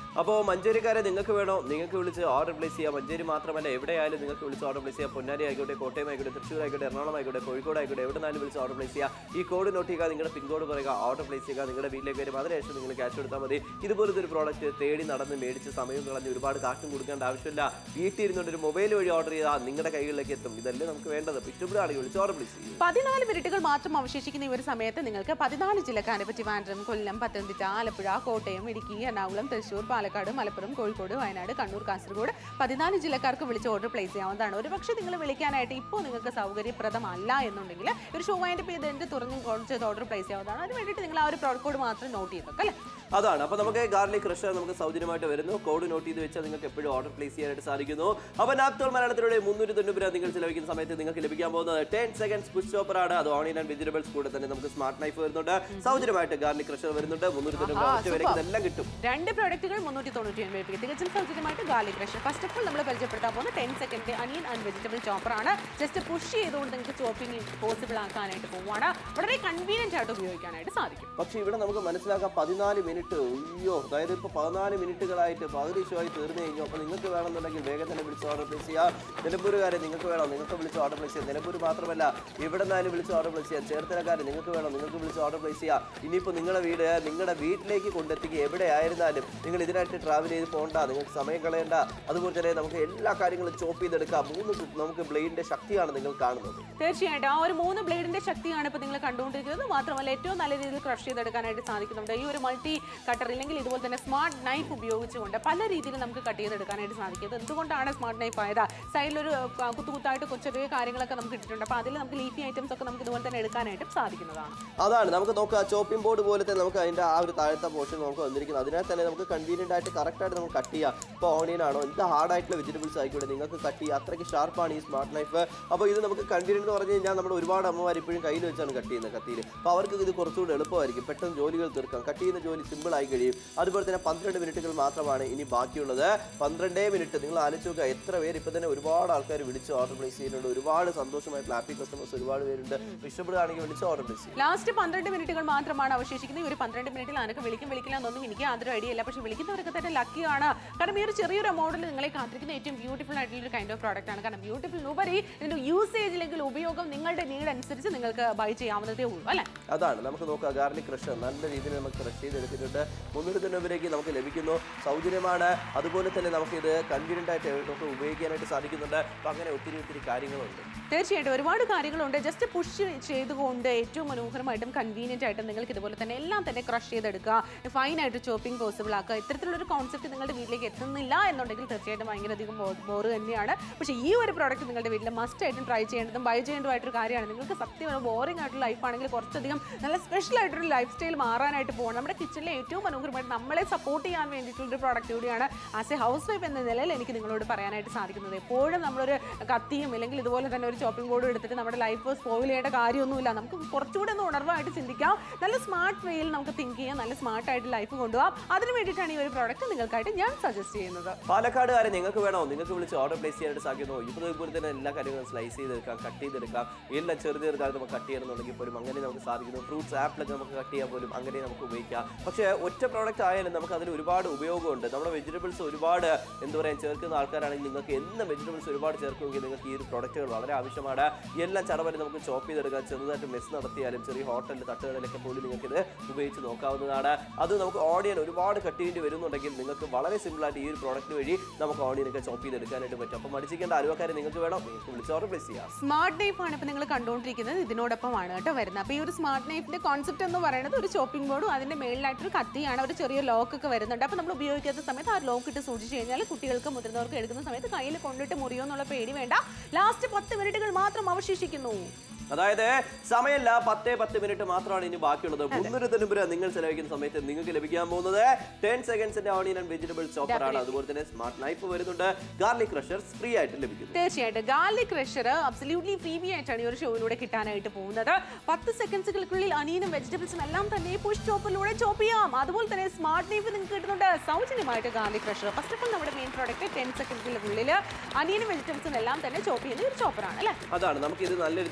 B: അപ്പോൾ മഞ്ചേരിക്കാരെ നിങ്ങൾക്ക് വേണോ നിങ്ങൾക്ക് വിളിച്ച് ഓർഡർ പ്ലേസ് ചെയ്യാം മഞ്ചേരി മാത്രമല്ല എവിടെയായാലും നിങ്ങൾക്ക് വിളിച്ച് ഓർഡർ പ്ലേസ് ചെയ്യാം പൊന്നാരി ആയിക്കോട്ടെ കോട്ടയം ആയിക്കോട്ടെ തൃശ്ശൂർ ആയിക്കോട്ടെ എറണാകുളം ആയിക്കോട്ടെ കോഴിക്കോട് ആയിക്കോട്ടെ എവിടെ നിന്നാലും വിളിച്ച് ഓർഡർ പ്ലേസ് ചെയ്യുക ഈ കോഡ് നോട്ട് ചെയ്യുക നിങ്ങളുടെ പിൻ കോഡ് പറയുക ഓർഡർ പ്ലേസ് ചെയ്യുക നിങ്ങളുടെ വീട്ടിലേക്ക് വരും അതിനുശേഷം നിങ്ങൾ ക്യാഷ് കൊടുത്താൽ മതി ഇതുപോലത്തെ ഒരു പ്രോഡക്റ്റ് തേടി നടന്ന് മേടിച്ച് സമയം കളഞ്ഞ് ഒരുപാട് കാശും കൊടുക്കേണ്ട ആവശ്യമില്ല വീട്ടിൽ ഇരുന്നുകൊണ്ട് ഒരു മൊബൈൽ വഴി ഓർഡർ ചെയ്താൽ നിങ്ങളുടെ കൈകളിലേക്ക് എത്തും ഇതല്ലേ നമുക്ക് വേണ്ടത് അപ്പോൾ ഇഷ്ടപ്പെടുകയാണെങ്കിൽ വിളിച്ച് ഓർഡർ പ്ലേസ് ചെയ്യും
C: പതിനാല് മിനിറ്റുകൾ മാത്രം അവശേഷിക്കുന്ന ഈ ഒരു സമയത്ത് നിങ്ങൾക്ക് പതിനാല് ജില്ലക്കാരെ പറ്റി ട്രിവാൻഡ്രം കൊല്ലം പത്തനംതിട്ട ആലപ്പുഴ കോട്ടയം ഇടുക്കി എറണാകുളം തൃശ്ശൂർ പാലക്കാട് മലപ്പുറം കോഴിക്കോട് വയനാട് കണ്ണൂർ കാസർഗോഡ് പതിനാല് ജില്ലക്കാർക്ക് വിളിച്ച് ഓർഡർ പ്ലേസ് ചെയ്യാവുന്നതാണ് ഒരു പക്ഷേ നിങ്ങൾ വിളിക്കാനായിട്ട് ഇപ്പോൾ നിങ്ങൾക്ക് സൗകര്യപ്രദമല്ല എന്നുണ്ടെങ്കിൽ ഒരു ഷോ വൈൻഡ് ചെയ്ത് എൻ്റെ തുറന്ന് കുറച്ച് ഓർഡർ പ്ലേസ് ചെയ്യാവുന്നതാണ് അതിന് വേണ്ടിയിട്ട് നിങ്ങൾ ആ ഒരു പ്രോഡക്റ്റ് കോഡ് മാത്രം നോട്ട് ചെയ്തേക്കാം അല്ലേ
B: അതാണ് അപ്പോൾ നമുക്ക് ഗാർലിക് ക്രഷർ നമുക്ക് സൗജന്യമായിട്ട് വരുന്നു കോഡ് നോട്ട് ചെയ്ത് വെച്ചാൽ നിങ്ങൾക്ക് എപ്പോഴും ഓർഡർ പ്ലേസ് ചെയ്യാനായിട്ട് സാധിക്കുന്നു അപ്പോൾ നാപ്തോൾ മലയാളത്തിലൂടെ മുന്നൂറ്റി തൊണ്ണൂറ് രൂപ നിങ്ങൾ ചിലവഴിക്കുന്ന സമയത്ത് നിങ്ങൾക്ക് ലഭിക്കാൻ പോകുന്നത് ടെൻ സെക്കൻഡ്സ് പുഷ് ചോപ്പർ ആണ് അത് ഓണിയൻ ആൻഡ് വെജിറ്റബിൾസ് കൂടെ തന്നെ നമുക്ക് സ്മാർട്ട് നൈഫ് വരുന്നുണ്ട് സൗജന്യമായിട്ട് ഗാർലിക് ക്രഷർ വരുന്നുണ്ട് മുന്നൂറ്റി തൊണ്ണൂറ്
C: ആഹാ,
B: ഒറ്റ വിലയ്ക്ക്
C: super.
B: ഇതെല്ലാം കിട്ടും
C: രണ്ട് പ്രോഡക്റ്റുകൾ മുന്നൂറ്റി തൊണ്ണൂറ്റി ഒൻപത് രൂപയ്ക്ക് തികച്ചും സൗജന്യമായിട്ട് garlic crusher first of all നമ്മൾ പരിചയപ്പെടുത്താൻ പോകുന്ന ten second onion and vegetable ചോപ്പറാണ് ജസ്റ്റ് പുഷ് ചെയ്തുകൊണ്ട് നിങ്ങൾക്ക് ചോപ്പിംഗ് പോസിബിൾ ആക്കാനായിട്ട് പോവുകയാണ് വളരെ കൺവീനിയന്റ് ആയിട്ട് ഉപയോഗിക്കാനായിട്ട് സാധിക്കും
B: പക്ഷേ ഇവിടെ നമുക്ക് മനസ്സിലാക്കാം പതിനാല് മിനിറ്റ് അയ്യോ അതായത് ഇപ്പോൾ പതിനാല് മിനിറ്റുകളായിട്ട് പകുതി ഷോ ആയി തീർന്നു കഴിഞ്ഞു അപ്പോൾ നിങ്ങൾക്ക് വേണമെന്നുണ്ടെങ്കിൽ വേഗം തന്നെ വിളിച്ച് ഓർഡർ പ്ലേസ് ചെയ്യാം നിലമ്പൂരുകാരെ നിങ്ങൾക്ക് വേണം നിങ്ങൾക്ക് വിളിച്ച് ഓർഡർ പ്ലേസ് ചെയ്യാം നിലമ്പൂർ മാത്രമല്ല ഇവിടെ നിന്നാലും വിളിച്ച് ഓർഡർ പ്ലേസ് ചെയ്യാം ചേർത്തലക്കാരെ നിങ്ങൾക്ക് വേണം നിങ്ങൾക്ക് വിളിച്ച് ഓർഡർ പ്ലേസ് ചെയ്യാം ഇനിയിപ്പോൾ നിങ്ങളുടെ വീട് നിങ്ങളുടെ വീട്ടിലേക്ക് കൊണ്ടെത്തിക്കുക എവിടെ ആയിരുന്നാലും നിങ്ങൾ ഇതിനായിട്ട് ട്രാവൽ ചെയ്ത് പോകണ്ട നിങ്ങൾക്ക് സമയം കളയണ്ട അതുപോലെ തന്നെ നമുക്ക് എല്ലാ കാര്യങ്ങളും ചോപ്പ് ചെയ്തെടുക്കാം മൂന്ന് നമുക്ക് ബ്ലെയിഡിൻ്റെ ശക്തിയാണ് നിങ്ങൾ കാണുന്നത്
C: തീർച്ചയായിട്ടും ആ ഒരു മൂന്ന് ബ്ലേഡിന്റെ ശക്തിയാണ് ഇപ്പോൾ നിങ്ങൾ കണ്ടുകൊണ്ടിരിക്കുന്നത് മാത്രമല്ല ഏറ്റവും നല്ല രീതിയിൽ ക്രഷ് ചെയ്തെടുക്കാനായിട്ട് സാധിക്കുന്നുണ്ട് ഈ ഒരു മൾട്ടി കട്ടർ ഇല്ലെങ്കിൽ ഇതുപോലെ തന്നെ സ്മാർട്ട് നൈഫ് ഉപയോഗിച്ചുകൊണ്ട് പല രീതിയിൽ നമുക്ക് കട്ട് ചെയ്തെടുക്കാനായിട്ട് സാധിക്കും ഇത് എന്തുകൊണ്ടാണ് സ്മാർട്ട് നൈഫ് ആയത് സൈഡിലൊരു ആ, കുത്തുകുത്തായിട്ട് കൊച്ചു ചെറിയ കാര്യങ്ങളൊക്കെ നമുക്ക് ഇട്ടിട്ടുണ്ട് അപ്പോൾ അതിൽ നമുക്ക് ലീഫി ഐറ്റംസ് ഒക്കെ നമുക്ക് ഇതുപോലെ തന്നെ എടുക്കാനായിട്ട് സാധിക്കുന്നതാണ്
B: അതാണ് നമുക്ക് നോക്കാം ചോപ്പിംഗ് ബോർഡ് പോലത്തെ നമുക്ക് അതിന്റെ ആ ഒരു താഴത്തെ പോർഷൻ നമുക്ക് വന്നിരിക്കുന്നത് അതിനാൽ തന്നെ നമുക്ക് കൺവീനിയന്റ് ആയിട്ട് കറക്റ്റ് ആയിട്ട് നമുക്ക് കട്ട് ചെയ്യാം ഇപ്പോൾ ഓണിയൻ ആണോ എന്ത് ഹാർഡ് ആയിട്ടുള്ള വെജിറ്റബിൾസ് ആയിക്കോട്ടെ നിങ്ങൾക്ക് കട്ട് ചെയ്യാം അത്രയ്ക്ക് ഷാർപ്പാണ് ഈ സ്മാർട്ട് നൈഫ് അപ്പോൾ ഇത് നമുക്ക് കൺവീനിയന്റ് എന്ന് പറഞ്ഞു കഴിഞ്ഞാൽ നമ്മുടെ ഒരുപാട് അമ്മമാർ ഇപ്പോഴും കയ്യിൽ വെച്ചാണ് കട്ട് ചെയ്യുന്നത് കത്തിയിൽ അപ്പോൾ അവർക്ക് ഇത് കുറച്ചുകൂടി എളുപ്പമായിരിക്കും പെട്ടെന്ന് ജോലികൾ തീർക്കാം കട്ട് ചെയ്യുന്ന ജോലി സിമ്പിൾ ആയി കഴിയും അതുപോലെ തന്നെ പന്ത്രണ്ട് മിനിറ്റുകൾ മാത്രമാണ് ഇനി ബാക്കിയുള്ളത് പന്ത്രണ്ടേ മിനിറ്റ് നിങ്ങൾ ആലോചിച്ച് നോക്കുക എത്ര പേര് ഇപ്പം തന്നെ ഒരുപാട് ആൾക്കാർ വിളിച്ച് ഓർഡർ പ്ലേസ് ചെയ്യുന്നുണ്ട് ഒരുപാട് സന്തോഷമായിട്ടുള്ള ഹാപ്പി കസ്റ്റമേഴ്സ് ഒരുപാട് പേരുണ്ട് ഇഷ്ടപ്പെടുകയാണെങ്കിൽ വിളിച്ച് ഓർഡർ പ്ലേസ് ചെയ്യും
C: ലാസ്റ്റ് പന്ത്രണ്ട് മിനിറ്റുകൾ മാത്രമാണ് അവശേഷിക്കുന്നത് ഈ ഒരു പന്ത്രണ്ട് മിനിറ്റിൽ ആനക്ക് വിളിക്കും വിളിക്കില്ല എന്നൊന്നും എനിക്ക് യാതൊരു ഐഡിയ ഇല്ല പക്ഷേ വിളിക്കുന്നവരൊക്കെ തന്നെ ലക്കിയാണ് കാരണം ഈ ഒരു ചെറിയൊരു എമൗണ്ടിൽ നിങ്ങളെ കാത്തിരിക്കുന്ന ഏറ്റവും ബ്യൂട്ടിഫുൾ ആയിട്ടുള്ള ഒരു കൈൻഡ് ഓഫ് പ്രോഡക്റ്റ് ആണ് കാരണം ബ്യൂട്ടിഫുൾ ഉപരി ഇതിന്റെ യൂസേജ് അല്ലെങ്കിൽ ഉപയോഗം നിങ്ങളുടെ നീഡ് അനുസരിച്ച് നിങ്ങൾക്ക് ബൈ ചെയ്യാവുന്നതേ ഉള്ളൂ അല്ലേ
B: അതാണ് നമുക്ക് നോക്കാം ഗാർലിക് ക്രഷ് നല്ല രീതിയിൽ നമുക്ക് ക്രഷ് ചെയ്തെടുത്തിട്ടുണ്ട് മുന്നൂറ് തൊണ്ണൂറിലേക്ക് നമുക്ക് ലഭിക്കുന്നു സൗജന്യമാണ് അതുപോലെ തന്നെ നമുക്കിത് കൺവീനിയൻ്റ് ആയിട്ട് നമുക്ക് ഉപയോഗിക്കാനായിട്ട് സാധിക്കുന്നുണ്ട് അപ്പം അങ്ങനെ ഒത്തിരി ഒത്തിരി കാര്യങ്ങളുണ്ട്
C: തീർച്ചയായിട്ടും ഒരുപാട് കാര്യങ്ങളുണ്ട് ജസ്റ്റ് പുഷ് ചെയ്തുകൊണ്ട് ഏറ്റവും മനോഹരമായിട്ടും കൺവീനിയന്റ് ആയിട്ടും നിങ്ങൾക്ക് ഇതുപോലെ തന്നെ എല്ലാം തന്നെ ക്രഷ് ചെയ്തെടുക്കുക ഫൈൻ ആയിട്ട് ചോപ്പിംഗ് പോസിബിൾ ആക്കുക ഇത്തരത്തിലൊരു കോൺസെപ്റ്റ് നിങ്ങളുടെ വീട്ടിലേക്ക് എത്തുന്നില്ല എന്നുണ്ടെങ്കിൽ തീർച്ചയായിട്ടും ഭയങ്കര അധികം ബോറ് തന്നെയാണ് പക്ഷേ ഈ ഒരു പ്രോഡക്റ്റ് നിങ്ങളുടെ വീട്ടിൽ മസ്റ്റ് ആയിട്ടും ട്രൈ ചെയ്യേണ്ടതും ബൈ ചെയ്യേണ്ടതുമായിട്ടൊരു കാര്യമാണ് നിങ്ങൾക്ക് സത്യം ബോറിംഗ് ആയിട്ടുള്ള ലൈഫ് ആണെങ്കിൽ കുറച്ചധികം നല്ല സ്പെഷ്യൽ ആയിട്ടൊരു ലൈഫ് സ്റ്റൈൽ മാറാനായിട്ട് പോകണം നമ്മുടെ കിച്ചണിലെ ഏറ്റവും മനോഹരമായിട്ട് നമ്മളെ സപ്പോർട്ട് ചെയ്യാൻ വേണ്ടിയിട്ടുള്ളൊരു പ്രോഡക്റ്റ് കൂടിയാണ് ആസ് എ ഹൗസ് വൈഫ് എന്ന നിലയിൽ എനിക്ക് നിങ്ങളോട് പറയാനായിട്ട് സാധിക്കുന്നത് എപ്പോഴും നമ്മളൊരു കത്തിയും അല്ലെങ്കിൽ ഇതുപോലെ തന്നെ ഒരു ചോപ്പിംഗ് ബോർഡും എടുത്തിട്ട് നമ്മുടെ ലൈഫ് സ്പോയിൽ ചെയ്യേണ്ട കാര്യമൊന്നുമില്ല നമുക്ക് കുറച്ചുകൂടെ ഒന്ന് ഉണർവായിട്ട് ചിന്തിക്കാം നല്ല സ്മാർട്ട് വേയിൽ നമുക്ക് തിങ്ക് ചെയ്യാം നല്ല സ്മാർട്ട് ആയിട്ട് ലൈഫ് കൊണ്ടുപോകാം അതിന് വേണ്ടിയിട്ടാണ് ഈ ഒരു പ്രോഡക്റ്റ് നിങ്ങൾക്കായിട്ട് ഞാൻ സജസ്റ്റ് ചെയ്യുന്നത്
B: പാലക്കാടുകാരെ നിങ്ങൾക്ക് വേണോ നിങ്ങൾക്ക് വിളിച്ച് ഓർഡർ പ്ലേസ് ചെയ്യാനായിട്ട് സാധിക്കുന്നു ഇപ്പോൾ ഇതുപോലെ തന്നെ എല്ലാ കാര്യങ്ങളും സ്ലൈസ് ചെയ്തെടുക്കാം കട്ട് ചെയ്തെടുക്കാം എല്ലാം ചെറു ചെറുതായിട്ട് നമുക്ക് കട്ട് ചെയ്യണമെന്നുണ്ടെങ്കിൽ പോലും അങ്ങനെ നമുക്ക് സാധിക്കുന്നു ഫ്രൂട്ട്സ് ആപ്പിളൊക്കെ നമുക്ക് കട്ട് ചെയ്യാൻ പോലും അങ്ങനെ നമുക്ക് ഉപയോഗിക്കാം പക്ഷേ ഒറ്റ പ്രോഡക്റ്റ് ആയാലും നമുക്ക് അതിൽ ഒരുപാട് ഉപയോഗമുണ്ട് നമ്മുടെ വെജിറ്റബിൾസ് ഒരുപാട് എന്താ പറയുക ചേർക്കുന്ന ആൾക്കാരാണെങ്കിൽ നിങ്ങൾക്ക് എന്ന് വെജിറ്റബിൾസ് ഒരുപാട് ചേർക്കുമെങ്കിൽ നിങ്ങൾക്ക് ഈ ഒരു പ്രോഡക്റ്റുകൾ വളരെ ആവശ്യമാണ് എല്ലാം ചടവരെ നമുക്ക് ചോപ്പ് ചെയ്തെടുക്കാം ചെറുതായിട്ട് മെസ് നടത്തിയാലും ചെറിയ ഹോട്ടലിൽ തട്ടുകളിലൊക്കെ പോലും നിങ്ങൾക്ക് ഇത് ഉപയോഗിച്ച് നോക്കാവുന്നതാണ് അത് നമുക്ക് ഓണിയൻ ഒരുപാട് കട്ട് ചെയ്യേണ്ടി വരുന്നുണ്ടെങ്കിൽ നിങ്ങൾക്ക് വളരെ സിമ്പിളായിട്ട് ഈ ഒരു പ്രോഡക്റ്റ് വഴി നമുക്ക് ഓണിയനൊക്കെ ചോപ്പ് ചെയ്തെടുക്കാനായിട്ട് പറ്റും അപ്പോൾ മടിച്ചിരിക്കേണ്ട അലുവക്കാരെ നിങ്ങൾക്ക് വേണം നിങ്ങൾക്ക് വിളിച്ച് ഓർഡർ പ്ലേസ് ചെയ്യാം
C: സ്മാർട്ട് നൈഫ് ആണ് ഇപ്പോൾ നിങ്ങൾ കണ്ടുകൊണ്ടിരിക്കുന്നത് ഇതിനോടൊപ്പമാണ് കേട്ടോ വരുന്നത് അപ്പോൾ ഈ ഒരു സ്മാർട്ട് നൈഫിന്റെ കോൺസെപ്റ്റ് എന്ന് പറയുന്നത് ഒരു ചോപ്പിംഗ് ബോർഡും അതിന്റെ മേളിലായിട്ടൊരു കത്തിയാണ് ഒരു ചെറിയ ലോക്ക് ഒക്കെ വരുന്നുണ്ട് അപ്പോൾ നമ്മൾ ഉപയോഗിക്കാത്ത സമയത്ത് ആ ലോക്ക് ഇട്ട് സൂക്ഷിച്ച് കഴിഞ്ഞാൽ കുട്ടികൾക്ക് മുതിർന്നവർക്ക് എടുക്കുന്ന സമയത്ത് കയ്യിൽ കൊണ്ടിട്ട് മുറിയോ എന്നുള്ള പേടി വേണ്ട ലാസ്റ്റ് പത്ത് മിനിറ്റുകൾ മാത്രം അവശേഷിക്കുന്നു
B: അതായത് സമയമില്ല പത്തേ പത്ത് മിനിറ്റ് മാത്രമാണ് ഇനി ബാക്കിയുള്ളത് മുന്നൂറ് തൊണ്ണൂറ് നിങ്ങൾ ചെലവഴിക്കുന്ന സമയത്ത് നിങ്ങൾക്ക് ലഭിക്കാൻ പോകുന്നത് ടെൻ സെക്കൻഡ്സിന്റെ ഓണിയൻ ആൻഡ് വെജിറ്റബിൾ ചോപ്പർ ആണ് അതുപോലെ തന്നെ സ്മാർട്ട് നൈഫ് വരുന്നുണ്ട് ഗാർലിക് ക്രഷർസ് ഫ്രീ ആയിട്ട് ലഭിക്കുന്നു
C: തീർച്ചയായിട്ടും ഗാർലിക് ക്രഷർ അബ്സല്യൂട്ട്ലി ഫ്രീബി ആയിട്ടാണ് ഈ ഒരു ഷോയിലൂടെ കിട്ടാനായിട്ട് പോകുന്നത് പത്ത് സെക്കൻഡ്സുകൾക്കുള്ളിൽ അനിയനും വെജിറ്റബിൾസും എല്ലാം തന്നെ പുഷ് ചോപ്പിലൂടെ ചോപ്പ് ചെയ്യാം അതുപോലെ തന്നെ സ്മാർട്ട് നൈഫ് നിങ്ങൾക്ക് കിട്ടുന്നുണ്ട് സൗജന്യമായിട്ട് garlic crusher first of all നമ്മുടെ മെയിൻ പ്രോഡക്റ്റ് ടെൻ സെക്കൻഡ്സിനുള്ളിൽ അനിയനും വെജിറ്റബിൾസും എല്ലാം തന്നെ ചോപ്പ് ചെയ്യുന്ന ഒരു ചോപ്പറാണ് അല്ലേ
B: അതാണ് നമുക്ക് ഇത് നല്ല രീതിയിൽ നമുക്ക്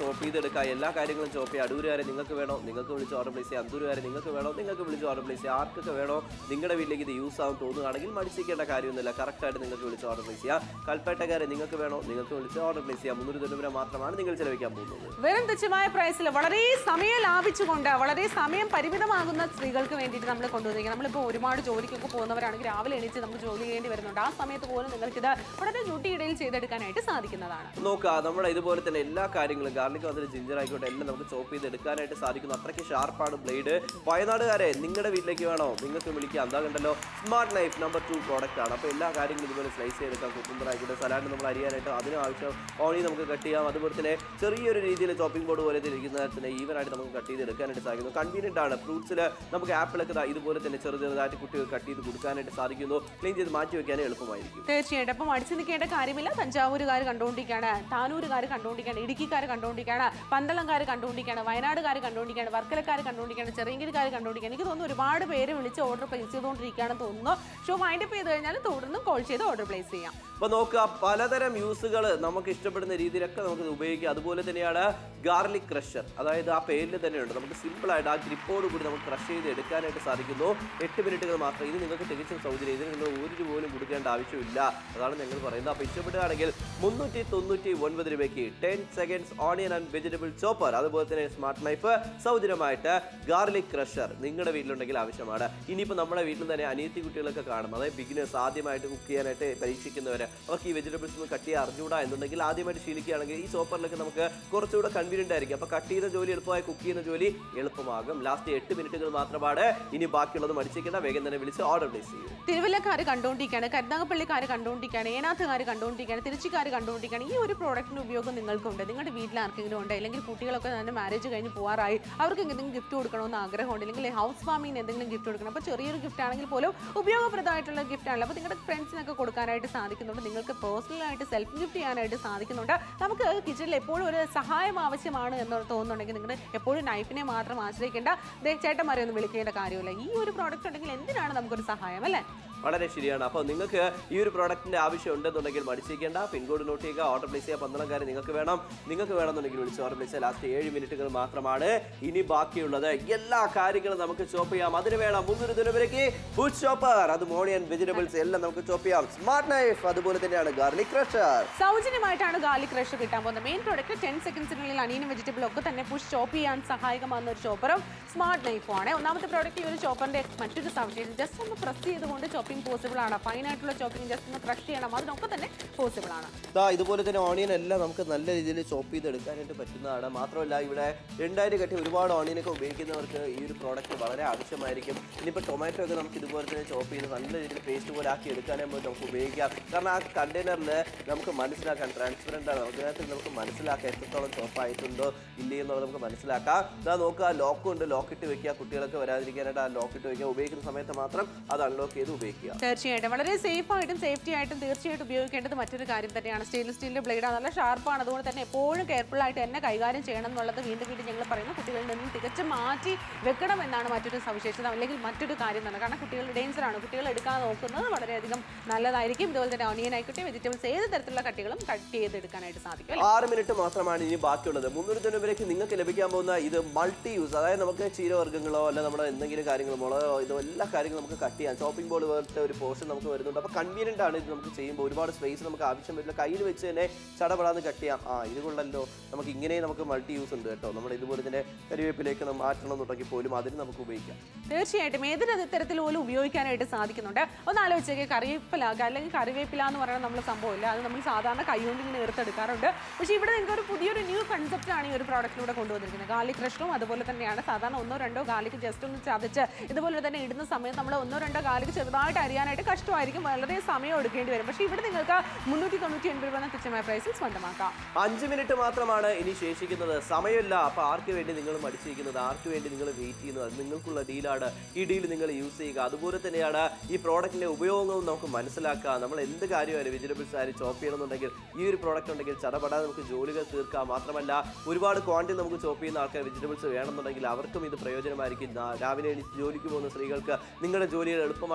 B: ചോപ്പ് ചെയ്തെടുക്കാം എല്ലാ കാര്യങ്ങളും ചോപ്പ് ചെയ്യാം അടൂരുകാരെ നിങ്ങൾക്ക് വേണോ നിങ്ങൾക്ക് വിളിച്ച് ഓർഡർ പ്ലേസ് ചെയ്യാം അന്തൂരുകാരെ നിങ്ങൾക്ക് വേണോ നിങ്ങൾക്ക് വിളിച്ച് ഓർഡർ പ്ലേസ് ചെയ്യാം ആർക്കൊക്കെ വേണോ നിങ്ങളുടെ വീട്ടിലേക്ക് ഇത് യൂസ് ആവും തോന്നുകയാണെങ്കിൽ മടിച്ചിരിക്കേണ്ട കാര്യമൊന്നുമില്ല കറക്റ്റായിട്ട് നിങ്ങൾക്ക് വിളിച്ച് ഓർഡർ പ്ലേസ് ചെയ്യാം കൽപ്പേട്ടക്കാരെ നിങ്ങൾക്ക് വേണോ നിങ്ങൾക്ക് വിളിച്ച് ഓർഡർ പ്ലേസ് ചെയ്യാം മുന്നൂറ് തൊണ്ണൂറ് മാത്രമാണ് നിങ്ങൾ ചിലവഴിക്കാൻ പോകുന്നത്
C: വെറും തുച്ഛമായ പ്രൈസിൽ വളരെ സമയം ലാഭിച്ചുകൊണ്ട് വളരെ സമയം പരിമിതമാകുന്ന സ്ത്രീകൾക്ക് വേണ്ടിയിട്ട് നമ്മൾ കൊണ്ടുവന്നിരിക്കുന്നത് നമ്മളിപ്പോൾ ഒരുപാട് ജോലിക്കൊക്കെ പോകുന്നവരാണെങ്കിൽ രാവിലെ എണീച്ച് നമ്മൾ ജോലി ചെയ്യേണ്ടി വരുന്നുണ്ട് ആ സമയത്ത് പോലും നിങ്ങൾക്ക് ഇത് വളരെ ഡ്യൂട്ടിയിടയിൽ ചെയ്തെടുക്കാനായിട്ട് സാധിക്കുന്നതാണ്
B: നോക്കുക നമ്മുടെ ഇതുപോലെ തന്നെ എല്ലാ കാര്യങ്ങളും ഗാർലിക് അതിൽ ജിഞ്ചർ ആയിക്കോട്ടെ എല്ലാം നമുക്ക് ചോപ്പ് ചെയ്ത് എടുക്കാനായിട്ട് സാധിക്കുന്നു അത്രയ്ക്ക് ഷാർപ്പാണ് ബ്ലേഡ് വയനാടുകാരെ നിങ്ങളുടെ വീട്ടിലേക്ക് വേണോ നിങ്ങൾക്ക് വിളിക്കാം എന്താ കണ്ടല്ലോ smart knife number two product ആണ് അപ്പോൾ എല്ലാ കാര്യങ്ങളും ഇതുപോലെ സ്ലൈസ് ചെയ്തെടുക്കാം കുക്കുമ്പർ ആയിക്കോട്ടെ സലാഡ് നമ്മൾ അരിയാനായിട്ട് അതിനും ആവശ്യം ഓണി നമുക്ക് കട്ട് ചെയ്യാം അതുപോലെ തന്നെ ചെറിയൊരു രീതിയിൽ ചോപ്പിംഗ് ബോർഡ് പോലെ ഇരിക്കുന്ന തന്നെ ഈവൻ ആയിട്ട് നമുക്ക് കട്ട് ചെയ്ത് എടുക്കാനായിട്ട് സാധിക്കുന്നു കൺവീനിയൻ്റ് ആണ് ഫ്രൂട്ട്സിൽ നമുക്ക് ആപ്പിളൊക്കെ ദാ ഇതുപോലെ തന്നെ ചെറു ചെറുതായിട്ട് കുട്ടികൾ കട്ട് ചെയ്ത് കൊടുക്കാനായിട്ട് സാധിക്കുന്നു ക്ലീൻ ചെയ്ത് മാറ്റി വെക്കാനും എളുപ്പമായിരിക്കും
C: തീർച്ചയായിട്ടും അപ്പം അടിച്ചു നിൽക്കേണ്ട കാര്യമില്ല തഞ്ചാവൂരുകാർ കണ്ടുകൊണ്ടിരിക്കുകയാണ് താനൂരുകാർ കണ്ടുകൊണ്ടിരിക്കുകയാണ് ഇടുക്കിക്കാർ കണ്ടുകൊണ്ടിരിക്കുകയാണ് പന്തളംകാർ കണ്ടുകൊണ്ടിരിക്കുകയാണ് വയനാടുകാർ കണ്ടുകൊണ്ടിരിക്കുകയാണ് വർക്കലക്കാർ കണ്ടുകൊണ്ടിരിക്കുകയാണ് ചെറിയങ്കിരിക്കാർ കണ്ടുകൊണ്ടിരിക്കുകയാണ് എനിക്ക് തോന്നുന്നു ഒരുപാട് പേര് വിളിച്ച് ഓർഡർ പ്ലേസ് ചെയ്തുകൊണ്ടിരിക്കുകയാണെന്ന് തോന്നുന്നു ഷോ വൈൻഡപ്പ് ചെയ്ത് കഴിഞ്ഞാൽ തുടർന്നും കോൾ ചെയ്ത് ഓർഡർ പ്ലേസ് ചെയ്യാം
B: അപ്പൊ നോക്കുക പലതരം യൂസുകൾ നമുക്ക് ഇഷ്ടപ്പെടുന്ന രീതിയിലൊക്കെ നമുക്ക് ഇത് ഉപയോഗിക്കാം അതുപോലെ തന്നെയാണ് ഗാർലിക് ക്രഷർ അതായത് ആ പേരിൽ തന്നെയുണ്ട് നമുക്ക് സിമ്പിൾ ആയിട്ട് ആ ഗ്രിപ്പോട് കൂടി നമുക്ക് ക്രഷ് ചെയ്ത് എടുക്കാനായിട്ട് സാധിക്കുന്നു എട്ട് മിനിറ്റുകൾ മാത്രം ഇത് നിങ്ങൾക്ക് തികച്ചും സൗകര്യം ഇതിന് നിങ്ങൾ ഒരു രൂപ പോലും കൊടുക്കേണ്ട ആവശ്യമില്ല അതാണ് ഞങ്ങൾ പറയുന്നത് അപ്പോൾ ഇഷ്ടപ്പെടുകയാണെങ്കിൽ മുന്നൂറ്റി തൊണ്ണൂറ്റി ഒൻപത് രൂപയ്ക്ക് ten seconds onion and vegetable chopper അതുപോലെ തന്നെ സ്മാർട്ട് നൈഫ് സൗജന്യമായിട്ട് ഗാർലിക് ക്രഷർ നിങ്ങളുടെ വീട്ടിലുണ്ടെങ്കിൽ ആവശ്യമാണ് ഇനിയിപ്പോൾ നമ്മുടെ വീട്ടിൽ തന്നെ അനിയത്തി കുട്ടികളൊക്കെ കാണും അതായത് ബിഗിനേഴ്സ് ആദ്യമായിട്ട് കുക്ക് ചെയ്യാനായിട്ട് പരീക്ഷിക്കുന്നവർ അവർക്ക് ഈ വെജിറ്റബിൾസ് ഒന്ന് കട്ട് ചെയ്യാൻ അറിഞ്ഞൂടാ എന്നുണ്ടെങ്കിൽ ആദ്യമായിട്ട് ശീലിക്കുകയാണെങ്കിൽ ഈ ചോപ്പറിലൊക്കെ നമുക്ക് കുറച്ചുകൂടെ കൺവീനിയൻ്റ് ആയിരിക്കും അപ്പോൾ കട്ട് ചെയ്യുന്ന ജോലി എളുപ്പമായി കുക്ക് ചെയ്യുന്ന ജോലി എളുപ്പമാകും ലാസ്റ്റ് എട്ട് മിനിറ്റുകൾ മാത്രമാണ് ഇനി ബാക്കിയുള്ളത് മടിച്ചേക്കേണ്ട വേഗം തന്നെ വിളിച്ച് ഓർഡർ പ്ലേസ് ചെയ്യും
C: തിരുവല്ലക്കാർ കണ്ടുകൊണ്ടിരിക്കുകയാണ് കരുനാഗപ്പള്ളിക്കാർ കണ്ടുകൊണ്ടിരിക്കുകയാണ് ഏനാത്തുകാർ കണ്ടുകൊണ്ടിരിക്കുകയാണ് തിരുച്ചിക്കാർ കണ്ടുകൊണ്ടിരിക്കുകയാണ് ഈ ഒരു പ്രോഡക്റ്റിന്റെ ഉപയോഗം നിങ്ങൾക്കുണ്ട് നിങ്ങളുടെ വീട്ടിൽ ആർക്കെങ്കിലും ഉണ്ട് അല്ലെങ്കിൽ കുട്ടികളൊക്കെ തന്നെ മാരേജ് കഴിഞ്ഞ് പോകാറായി അവർക്ക് എന്തെങ്കിലും ഗിഫ്റ്റ് കൊടുക്കണമെന്ന് ആഗ്രഹമുണ്ട് അല്ലെങ്കിൽ ഹൗസ് വാമിന് എന്തെങ്കിലും ഗിഫ്റ്റ് കൊടുക്കണം അപ്പോൾ ചെറിയൊരു ഗിഫ്റ്റ് ആണെങ്കിൽ പോലും ഉപയോഗപ്രദമായിട്ടുള്ള ഗിഫ്റ്റ് ആണല്ലോ അപ്പോൾ നിങ്ങളുടെ ഫ്രണ്ട്സിനൊക്കെ കൊടുക്കാനായിട്ട് സാധിക്കുന്നുണ്ട് നിങ്ങൾക്ക് പേഴ്സണലായിട്ട് സെൽഫ് ഗിഫ്റ്റ് ചെയ്യാനായിട്ട് സാധിക്കുന്നുണ്ട് നമുക്ക് കിച്ചണിൽ എപ്പോഴും ഒരു സഹായം ആവശ്യമാണ് എന്ന് തോന്നുന്നുണ്ടെങ്കിൽ നിങ്ങൾ എപ്പോഴും നൈഫിനെ മാത്രം ആശ്രയിക്കേണ്ട ദേ ചേട്ടന്മാരെ ഒന്നും വിളിക്കേണ്ട കാര്യമില്ല ഈ ഒരു പ്രോഡക്റ്റ് ഉണ്ടെങ്കിൽ എന്തിനാണ് നമുക്കൊരു സഹായം അല്ലേ
B: വളരെ ശരിയാണ് അപ്പോൾ നിങ്ങൾക്ക് ഈ ഒരു പ്രോഡക്റ്റിന്റെ ആവശ്യം ഉണ്ടെന്നുണ്ടെങ്കിൽ മടിച്ചേക്കേണ്ട പിൻകോഡ് നോട്ട് ചെയ്യുക ഓർഡർ പ്ലേസ് ചെയ്യുക പന്ത്രണ്ടാം നിങ്ങൾക്ക് വേണം നിങ്ങൾക്ക് വേണമെന്നുണ്ടെങ്കിൽ വിളിച്ച് ഓർഡർ പ്ലേസ് ലാസ്റ്റ് ഏഴ് മിനിറ്റുകൾ മാത്രമാണ് ഇനി ബാക്കിയുള്ളത് എല്ലാ കാര്യങ്ങളും നമുക്ക് ചോപ്പ് ചെയ്യാം അതിന് വേണം മുന്നൂറ് ദിനവരേക്ക് ഫുഡ് ഷോപ്പർ അത് മോണിയൻ വെജിറ്റബിൾസ് എല്ലാം നമുക്ക് ചോപ്പ് ചെയ്യാം സ്മാർട്ട് നൈഫ് അതുപോലെ തന്നെയാണ് ഗാർലിക് ക്രഷർ
C: സൗജന്യമായിട്ടാണ് ഗാർലിക് ക്രഷ് കിട്ടാൻ പോകുന്നത് മെയിൻ പ്രോഡക്റ്റ് ടെൻ സെക്കൻഡ്സിനുള്ളിൽ അനീനും വെജിറ്റബിൾ ഒക്കെ തന്നെ പുഷ് ചോപ്പ് ചെയ്യാൻ സഹായകമാകുന്ന ഒരു ചോപ്പറും സ്മാർട്ട് നൈഫും ആണ് ഒന്നാമത്തെ പ്രോഡക്റ്റ് ഈ ഒരു ചോപ്പറിന്റെ മറ്റൊരു സവിശേഷം ജസ്റ്റ് ഒന്ന് പ്രസ് ചെയ്തുകൊണ്ട് ചോപ്പിംഗ് പോസിബിൾ ആണ് ഫൈൻ ആയിട്ടുള്ള ചോപ്പിംഗ് ജസ്റ്റ് ഒന്ന് ക്രഷ് ചെയ്യണം അതിനൊക്കെ തന്നെ പോസിബിൾ ആണ്
B: ദാ ഇതുപോലെ തന്നെ ഓണിയൻ എല്ലാം നമുക്ക് നല്ല രീതിയിൽ ചോപ്പ് ചെയ്ത് എടുക്കാനായിട്ട് പറ്റുന്നതാണ് മാത്രമല്ല ഇവിടെ രണ്ടായിരം കട്ടി ഒരുപാട് ഓണിയനൊക്കെ ഉപയോഗിക്കുന്നവർക്ക് ഈ ഒരു പ്രോഡക്റ്റ് വളരെ ആവശ്യമായിരിക്കും ഇനിയിപ്പോൾ ടൊമാറ്റോ ഒക്കെ നമുക്ക് ഇതുപോലെ തന്നെ ചോപ്പ് ചെയ്ത് നല്ല രീതിയിൽ പേസ്റ്റ് പോലെ ആക്കി എടുക്കാനായിട്ട് നമുക്ക് ഉപയോഗിക്കാം കാരണം ആ കണ്ടെയ്നറിൽ നമുക്ക് മനസ്സിലാക്കാൻ ട്രാൻസ്പെറൻ്റ് ആണ് നമുക്ക് അതിനകത്ത് നമുക്ക് മനസ്സിലാക്കാം എത്രത്തോളം ചോപ്പ് ആയിട്ടുണ്ടോ ഇല്ലേ എന്നുള്ളത് നമുക്ക് മനസ്സിലാക്കാം ഇതാ നോക്കുക ലോക്കും ഉണ്ട് ലോക്ക് ഇട്ട് വെക്കുക കുട്ടികളൊക്കെ വരാതിരിക്കാനായിട്ട് ആ ലോക്ക് ഇട്ട് വെക്കുക ഉപയോഗിക്കുന്ന സമയത്ത് മാത്രം അത് അൺലോക്ക് ചെയ്ത് ഉപയോഗിക്കുക
C: തീർച്ചയായിട്ടും വളരെ സേഫ് ആയിട്ടും സേഫ്റ്റി ആയിട്ടും തീർച്ചയായിട്ടും ഉപയോഗിക്കേണ്ടത് മറ്റൊരു കാര്യം തന്നെയാണ് സ്റ്റെയിൻലെസ് സ്റ്റീലിന്റെ ബ്ലേഡ് നല്ല ഷാർപ്പാണ് അതുകൊണ്ട് തന്നെ എപ്പോഴും കെയർഫുൾ ആയിട്ട് തന്നെ കൈകാര്യം ചെയ്യണം എന്നുള്ളത് വീണ്ടും വീണ്ടും ഞങ്ങൾ പറയുന്നു കുട്ടികളിൽ നിന്നും തികച്ചും മാറ്റി വെക്കണം എന്നാണ് മറ്റൊരു സവിശേഷത അല്ലെങ്കിൽ മറ്റൊരു കാര്യം തന്നെ കാരണം കുട്ടികൾ ഡേഞ്ചർ ആണ് കുട്ടികൾ എടുക്കാൻ നോക്കുന്നത് വളരെയധികം നല്ലതായിരിക്കും ഇതുപോലെ തന്നെ ഓണിയൻ ആയിക്കോട്ടെ വെജിറ്റബിൾസ് ഏത് തരത്തിലുള്ള കട്ടികളും കട്ട് ചെയ്തെടുക്കാനായിട്ട് സാധിക്കും അല്ലേ?
B: ആറ് മിനിറ്റ് മാത്രമാണ് ഇനി ബാക്കിയുള്ളത് മുന്നൂറ് തൊണ്ണൂറിലേക്ക് നിങ്ങൾക്ക് ലഭിക്കാൻ പോകുന്ന ഇത് മൾട്ടി യൂസ് അതായത് നമുക്ക് ചീരവർഗ്ഗങ്ങളോ അല്ല നമ്മുടെ എന്തെങ്കിലും കാര്യങ്ങളോ മുളകോ ഇതോ എല്ലാ കാര്യങ്ങളും നമുക്ക് കട്ട് ചെയ്യാം ചോപ്പിംഗ് ബോർഡ് പോലത്തെ ഒരു പോർഷൻ നമുക്ക് വരുന്നുണ്ട് അപ്പോൾ കൺവീനിയൻ്റ് ആണ് ഇത് നമുക്ക് ചെയ്യുമ്പോൾ ഒരുപാട് സ്പേസ് നമുക്ക് ആവശ്യം വരില്ല കയ്യിൽ വെച്ച് തന്നെ ചടപടാന്ന് കട്ട് ചെയ്യാം ആ ഇത് കൊള്ളല്ലോ നമുക്ക് ഇങ്ങനെ നമുക്ക് മൾട്ടി യൂസ് ഉണ്ട് കേട്ടോ നമ്മൾ ഇതുപോലെ തന്നെ കരിവേപ്പിലേക്ക് നമ്മൾ മാറ്റണം എന്നുണ്ടെങ്കിൽ പോലും അതിന് നമുക്ക് ഉപയോഗിക്കാം
C: തീർച്ചയായിട്ടും ഏതൊരു തരത്തിൽ പോലും ഉപയോഗിക്കാനായിട്ട് സാധിക്കുന്നുണ്ട് ഒന്ന് ആലോചിച്ചേക്ക് കറിവേപ്പില അല്ലെങ്കിൽ കറിവേപ്പില എന്ന് പറയുന്ന നമ്മൾ സംഭവമില്ല അത് നമ്മൾ സാധാരണ കൈകൊണ്ട് ഇങ്ങനെ എടുത്തെടുക്കാറുണ്ട് പക്ഷേ ഇവിടെ നിങ്ങൾക്ക് ഒരു പുതിയൊരു ന്യൂ കൺസെപ്റ്റ് ആണ് ഈ ഒരു പ്രോഡക്റ്റിലൂടെ കൊണ്ടുവന്നിരിക്കുന്നത് ഗാർലിക് ക്രഷറും അതുപോലെ തന്നെയാണ് സാധാരണ ഒന്നോ രണ്ടോ ഗാർലിക് ജസ്റ്റ് ഒന്ന് ചതച്ച് ഇതുപോലെ തന്നെ ഇടുന്ന സമയത്ത് നമ്മൾ ഒന്നോ രണ്ടോ ഗാർലിക് ചെറുതായിട്ട് അരിയാനായിട്ട് കഷ്ടമായിരിക്കും വളരെ സമയം എടുക്കേണ്ടി വരും പക്ഷേ ഇവിടെ നിങ്ങൾക്ക് മുന്നൂറ്റി തൊണ്ണൂറ്റി ഒൻപത് രൂപ എന്ന തുച്ഛമായ പ്രൈസിൽ സ്വന്തമാക്കാം
B: അഞ്ച് മിനിറ്റ് മാത്രമാണ് ഇനി ശേഷിക്കുന്നത് സമയമില്ല അപ്പോൾ ആർക്ക് വേണ്ടി നിങ്ങൾ മടിച്ചിരിക്കുന്നത് ആർക്ക് വേണ്ടി നിങ്ങൾ വെയിറ്റ് ചെയ്യുന്നത് അത് നിങ്ങൾക്കുള്ള ഡീലാണ് ഈ ഡീൽ നിങ്ങൾ യൂസ് ചെയ്യുക അതുപോലെ തന്നെയാണ് ഈ പ്രോഡക്റ്റിന്റെ ഉപയോഗവും നമുക്ക് മനസ്സിലാക്കുക നമ്മൾ എന്ത് കാര്യമായാലും വെജിറ്റബിൾസ് ആയാലും ചോപ്പ് ചെയ്യണമെന്നുണ്ടെങ്കിൽ ഈ ഒരു പ്രോഡക്റ്റ് ഉണ്ടെങ്കിൽ ചടപടാതെ നമുക്ക് ജോലികൾ തീർക്കാം മാത്രമല്ല ഒരുപാട് ക്വാണ്ടിറ്റി നമുക്ക് ചോപ്പ് ചെയ്യുന്ന ആൾക്കാർ വെജിറ്റബിൾസ് വേണമെന്നുണ്ടെങ്കിൽ അവർക്കും ഇത് പ്രയോജനമായിരിക്കും നാ- രാവിലെ എണീറ്റ് ജോലിക്ക് പോകുന്ന സ്ത്രീകൾക്ക് നിങ്ങളുടെ ജോലികൾ എളുപ്പമാക്കി തരാനായിട്ട്